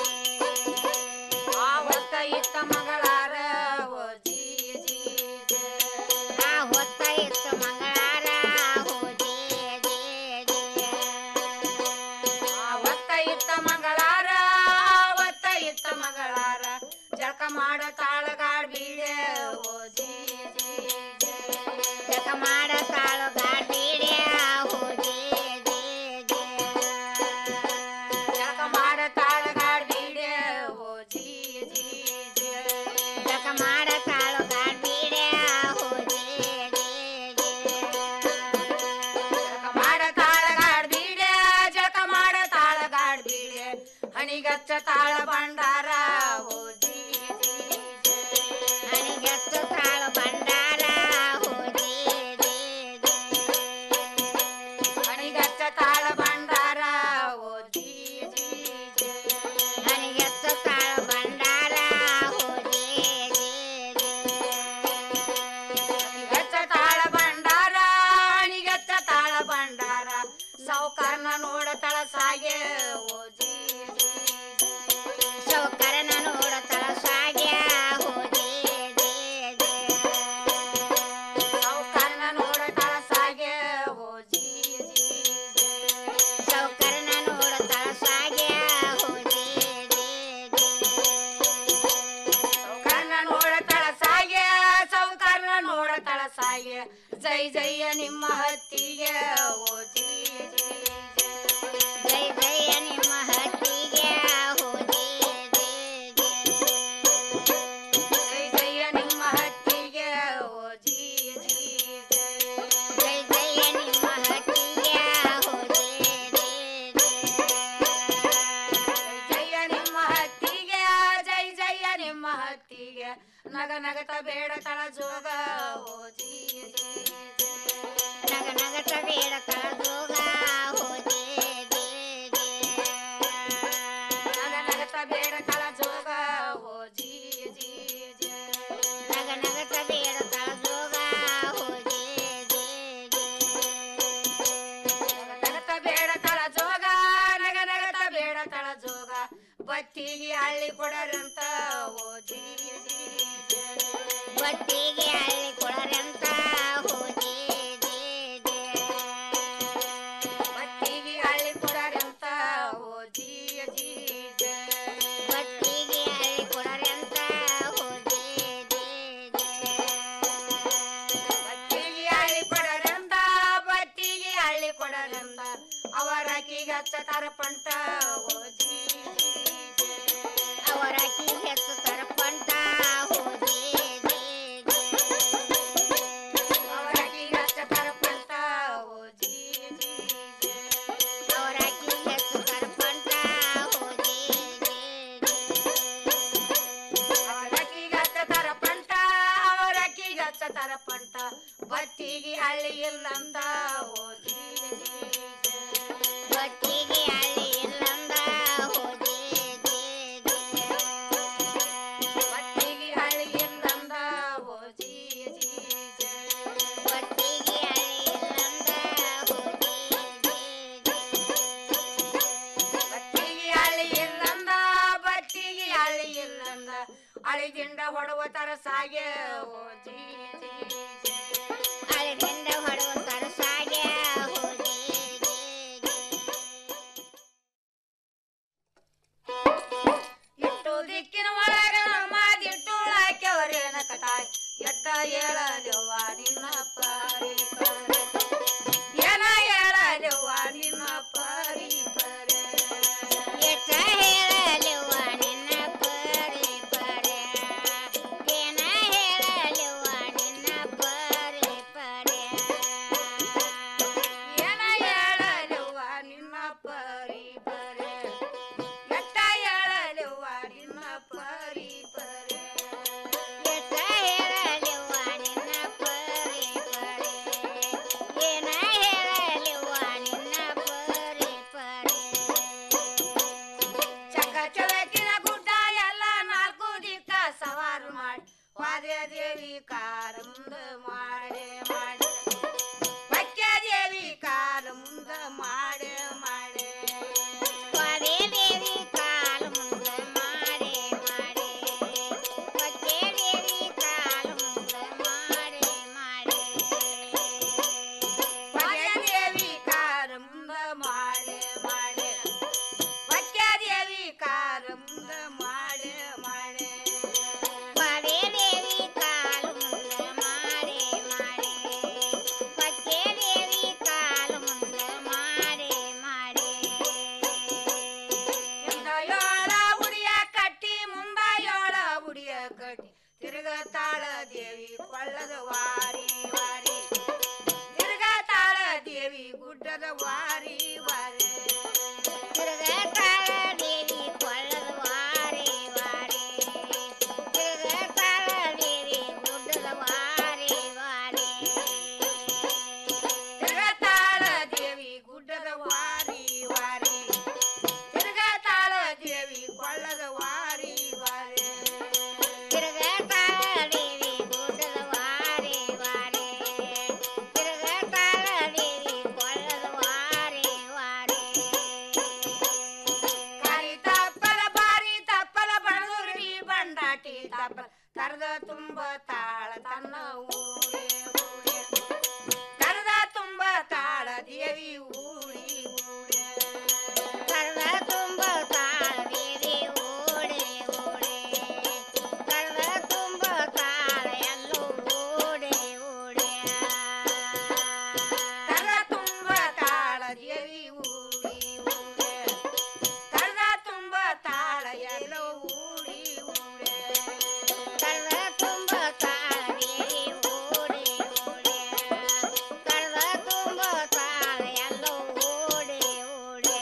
ಆ ಹೊತ್ತ ಇತ್ತ ಮಂಗಳಾರ ಓ ಜೀ ಜೀ ಜೀ. ಆ ಹೊತ್ತ ಇತ್ತ ಮಂಗಳಾರ ಓ ಜೀ ಜೀ ಜೀ. ಆ ಹೊತ್ತ ಇತ್ತ ಮಂಗಳಾರ ಹೊತ್ತ ಇತ್ತ ಮಂಗಳಾರ ಜಳಕ ಮಾಡ ತಾಳಗಾಡ್ ಬೀಡೆ ಓ ಜೀ ಜೀ ಜೀ. ಜಳಕ ಮಾಡ ತಾಳಗಾಡ್ ಬೀಡೆ ಓ ಜೀ ಜೀ ಜೀ. ಜಳಕ ಮಾಡ ತಾಳಗಾಡ್ ಬೀಡೆ ಓ ಜೀ ಜೀ ಜೀ. ಜಳಕ ಮಾಡ ತಾಳಗಾಡ್ ಬೀಡೆ ಓ ಜೀ ಜೀ ಜೀ. ಜಳಕ ಮಾಡ ತಾಳಗಾಡ್ ಬೀಡೆ ಜಳಕ ಮಾಡ ತಾಳಗಾಡ್ ಬೀಡೆ ಹಣಿಗಚ್ಚ ತಾಳ ಭಂಡಾರ ಓ ಜೀ ಜೀ ಜೀ. ಹಣಿಗಚ್ಚ ತಾಳ ಭಂಡಾರ ಓ ಜೀ ಜೀ ಜೀ. ಹಣಿಗಚ್ಚ ತಾಳ ಭಂಡಾರ ಓ ಜೀ ಜೀ ಜೀ. ಹಣಿಗಚ್ಚ ತಾಳ ಭಂಡಾರ ಓ ಜೀ ಜೀ ಜೀ. ಹಣಿಗಚ್ಚ ತಾಳ ಭಂಡಾರ ಹಣಿಗಚ್ಚ ತಾಳ ಭಂಡಾರ ಸಾವುಕಾರನ ನೋಡ ತಳಸಾಗೆ ಓ ಜೀ ಜೀ ಜೀ. ಸಾವುಕಾರನ ನೋಡ ತಳಸಾಗೆ ಓ ಜೀ ಜೀ ಜೀ. ಸಾವುಕಾರನ ನೋಡ ತಳಸಾಗೆ ಓ ಜೀ ಜೀ ಜೀ. ಸಾವುಕಾರನ ನೋಡ ತಳಸಾಗೆ ಓ ಜೀ ಜೀ ಜೀ. ಸೌಕರ್ನ ನೋಡ ತಳಸಾಗೆ ಸೌಕರ್ನ ನೋಡ ತಳಸಾಗೆ ಜೈ ಜಯ ನಿಮ್ಮ ಹತ್ತಿಗೆ ಓ ಜೀ ಜೀ ಜೀ. ಜೈ ಜಯ ನಿಮ್ಮ ಹತ್ತಿಗೆ ಓ ಜೀ ಜೀ ಜೀ. ಜೈ ಜಯ ನಿಮ್ಮ ಹತ್ತಿಗೆ ಓ ಜೀ ಜೀ ಜೀ. ಜೈ ಜಯ ನಿಮ್ಮ ಹತ್ತಿಗೆ ಓ ಜೀ ಜೀ ಜೀ. ಜಯ ನಿಮ್ಮ ಹತ್ತಿಗೆ ಜೈ ಜಯ ನಿಮ್ಮ ಹತ್ತಿಗೆ ನಗ ನಗತ ಬೇಡ ತಳ ಜೋಗ ಓ ಜೀ ಜೀ ಜೀ. ನಗ ನಗತ ಬೇಡ ತಳ ಜೋಗ ಓ ಜೀ ಜೀ ಜೀ. ನಗ ನಗತ ಬೇಡ ತಳ ಜೋಗ ಓ ಜೀ ಜೀ ಜೀ. ನಗ ನಗತ ಬೇಡ ತಳ ಜೋಗ ಓ ಜೀ ಜೀ ಜೀ. ನಗತ ಬೇಡ ತಳ ಜೋಗ ನಗ ನಗತ ಬೇಡ ತಳ ಜೋಗ ಬತ್ತಿಗೆ ಹಳ್ಳಿ ಕೊಡರಂತ ಓ ಜೀ ಜೀ ಜೀ. ಬತ್ತಿಗೆ ಹಳ್ಳಿ ಕೊಡರಂತ ಓ ಜೀ ಜೀ ಜೀ. ಬತ್ತಿಗೆ ಹಳ್ಳಿ ಕೊಡರಂತ ಓ ಜೀ ಜೀ ಜೀ. ಬತ್ತಿಗೆ ಹಳ್ಳಿ ಕೊಡರಂತ ಓ ಜೀ ಜೀ ಜೀ. ಬತ್ತಿಗೆ ಹಳ್ಳಿ ಕೊಡರಂತ ಬತ್ತಿಗೆ ಹಳ್ಳಿ ಕೊಡಲೆಂದ ಅವರಕಿಗೆ ಹಚ್ಚತಾರ ಪಂಟ ಓ ಜೀ ಜೀ ಜೇ. ಅವರಕಿಗೆ ಹಚ್ಚತಾರ ಪಂಟ ಓ ಜೀ ಜೀ ಜೇ. ಅವರಕಿಗೆ ಹಚ್ಚತಾರ ಪಂಟ ಓ ಜೀ ಜೀ ಜೇ. ಅವರಕಿಗೆ ಹಚ್ಚತಾರ ಪಂಟ ಓ ಜೀ ಜೀ ಅವರಕಿಗೆ ಹಚ್ಚತಾರ ಪಂಟ ಅವರಕಿಗೆ ಹಚ್ಚತಾರ ಪಂಟ ಬಟ್ಟಿಗೆ ಹಳ್ಳಿ ಇಲ್ಲಂದ ಓ ಜೀ ಜೀ ಜೇ. ಬಟ್ಟಿಗೆ ಹಳ್ಳಿ ಇಲ್ಲಂದ ಓ ಜೀ ಜೀ ಜೇ. ಬಟ್ಟಿಗೆ ಹಳ್ಳಿ ಇಲ್ಲಂದ ಓ ಜೀ ಜೀ ಜೇ. ಬಟ್ಟಿಗೆ ಹಳ್ಳಿ ಇಲ್ಲಂದ ಓ ಜೀ ಜೀ ಜೇ. ಬಟ್ಟಿಗೆ ಹಳ್ಳಿ ಇಲ್ಲಂದ ಬಟ್ಟಿಗೆ ಹಳ್ಳಿ ಇಲ್ಲಂದ ಅಳಿದಿಂದ ಹೊಡುವ ತರಸಾಗೆ ಓ ಜೀ ಜೀ ಜೇ. ಅಳಿದಿಂದ ಹೊಡುವ ತರಸಾಗೆ ಓ ಜೀ ಜೀ ಜೇ. ಇಟ್ಟು ದಿಕ್ಕಿನ ಒಳಗ ಮಾದಿಟ್ಟು ಹಾಕ್ಯವರೇನ ಕಟಾಯ್ ಎಟ್ಟ ಹೇಳಲೆವ್ವ ನಿನ್ನ ಪರಿ ಪರಿ ಏನ ಹೇಳಲೆವ್ವ ನಿನ್ನ ಪರಿ ಪರಿ ಎಟ್ಟ ಹೇಳಲೆವ್ವ ನಿನ್ನ ಪರಿ ಪರಿ ಏನ ಹೇಳಲೆವ್ವ ನಿನ್ನ ಪರಿ ಪರಿ ಏನ ಹೇಳಲೆವ್ವ ನಿನ್ನ ಪರಿ ಪರಿ ಎಟ್ಟ ಹೇಳಲೆವ್ವ ನಿನ್ನ ಪರಿ ಪರಿ ಎಟ್ಟ ಹೇಳಲೆವ್ವ ನಿನ್ನ ಪರಿ ಪರಿ ಏನ ಹೇಳಲೆವ್ವ ನಿನ್ನ ಪರಿ ಪರಿ ಚಕ ಚಳಕಿನ ಗುಡ್ಡ ಎಲ್ಲ ನಾಲ್ಕು ದಿಕ್ಕ ಸವಾರು ಮಾಡಿ ವಾದ್ಯ ದೇವಿ ಕಾರ ಮುಂದೆ ಮಾಡೆ ಮಾಡಿ ಬಕ್ಯ ದೇವಿ ಕಾಲ ಮುಂದೆ ಮಾಡೆ ಮಾಡೆ ವಾದ್ಯ ದೇವಿ ಕಾಲ ಮುಂದೆ ಮಾಡೆ ಮಾಡೆ ಬಕ್ಯ ದೇವಿ ಕಾಲ ಮುಂದೆ ಮಾಡೆ ಮಾಡೆ ವಾದ್ಯ ದೇವಿ ಕಾಲ ಮುಂದೆ ಮಾಡೆ ಮಾಡೆ ದೇವಿ ಕಾಲ ಮುಂದೆ ಮಾಡೆ ಮಾಡೆ ಬಾಡೆ ದೇವಿ ಕಾಲ ಮುಂದೆ ಮಾಡೆ ಮಾಡೆ ಪಕ್ಕೆ ದೇವಿ ಕಾಲ ಮುಂದೆ ಮಾಡೆ ಮಾಡೆ ಹಿಂದ ಯೋಳ ಉಡಿಯ ಕಟ್ಟಿ ಮುಂದ ಯೋಳ ಉಡಿಯ ಕಟ್ಟಿ ತಿರುಗತಾಳ ದೇವಿ ಕೊಳ್ಳದ ವಾರಿ ವಾರಿ ತಿರುಗತಾಳ ದೇವಿ ಗುಡ್ಡದ ವಾರಿ ವಾರಿ ತಿರುಗತಾಳ ದೇವಿ ಕೊಳ್ಳದ ವಾರಿ ವಾರಿ ತಿರುಗತಾಳ ದೇವಿ ಗುಡ್ಡದ ವಾರಿ ವಾರಿ ತಿರುಗತಾಳ ದೇವಿ ಗುಡ್ಡದ ವಾರಿ ವಾರಿ ತಿರುಗತಾಳ ದೇವಿ ಕೊಳ್ಳದ ವಾರಿ ವಾರಿ ತಿರುಗತಾಳ ದೇವಿ ಗುಡ್ಡದ ವಾರಿ ವಾರಿ ತಿರುಗತಾಳ ದೇವಿ ಕೊಳ್ಳದ ವಾರಿ ವಾರಿ ಕಾರಿ ತಪ್ಪಲ ಬಾರಿ ತಪ್ಪಲ ಬಣದುರ್ಡಿ ಬಂಡಾಟಿ ತಪ್ಪಲ ಕರೆದ ತುಂಬ ತಾಳ ತನ್ನ ಊರೇ ಊರೇ ಕರೆದ ತುಂಬ ತಾಳ ದೇವಿ ಊರಿ ಊರೇ ಕರೆದ ತುಂಬ ತಾಳ ದೇವಿ ಓಡೆ ಓಡೆ ಕರೆದ ತುಂಬ ತಾಳ ಎಲ್ಲೋ ಓಡೆ ಓಡೆ ಕರೆದ ತುಂಬ ತಾಳ ದೇವಿ ಊರಿ ಊರೇ ಕರೆದ ತುಂಬ ತಾಳ ಎಲ್ಲೋ ಊಡಿ ಊಡೆ ಕರೆದ ತುಂಬ ತಾಳ ದೇವಿ ಓಡೆ ಓಡೆ ಕರೆದ ತುಂಬ ತಾಳ ಎಲ್ಲೋ ಓಡೆ ಓಡೆ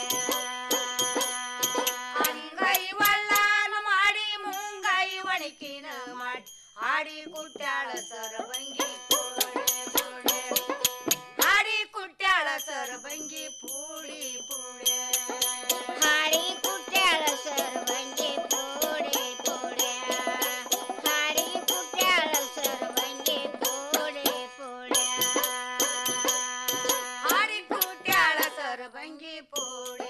ಅಂಗೈ ವಲ್ಲಾನ ಮಾಡಿ ಮುಂಗೈ ಒಣಕಿನ ಮಾಡಿ ಹಾಡಿ ಕುಟ್ಟಾಳ ಸರಬಂಗಿ ಪೋಡೆ ಪೋಡೆ ಹಾಡಿ ಕುಟ್ಟಾಳ ಸರಬಂಗಿ ಪೂಡಿ ಪೂಡೆ ಹಾಡಿ ಕುಟ್ಟಾಳ ಸರಬಂಗಿ ಪೋಡೆ ಪೋಡೆ ಹಾಡಿ ಕುಟ್ಟಾಳ ಸರಬಂಗಿ ಪೋಡೆ ಪೋಡೆ ಹಾಡಿ ಕುಟ್ಟಾಳ ಸರಬಂಗಿ ಪೋಡೆ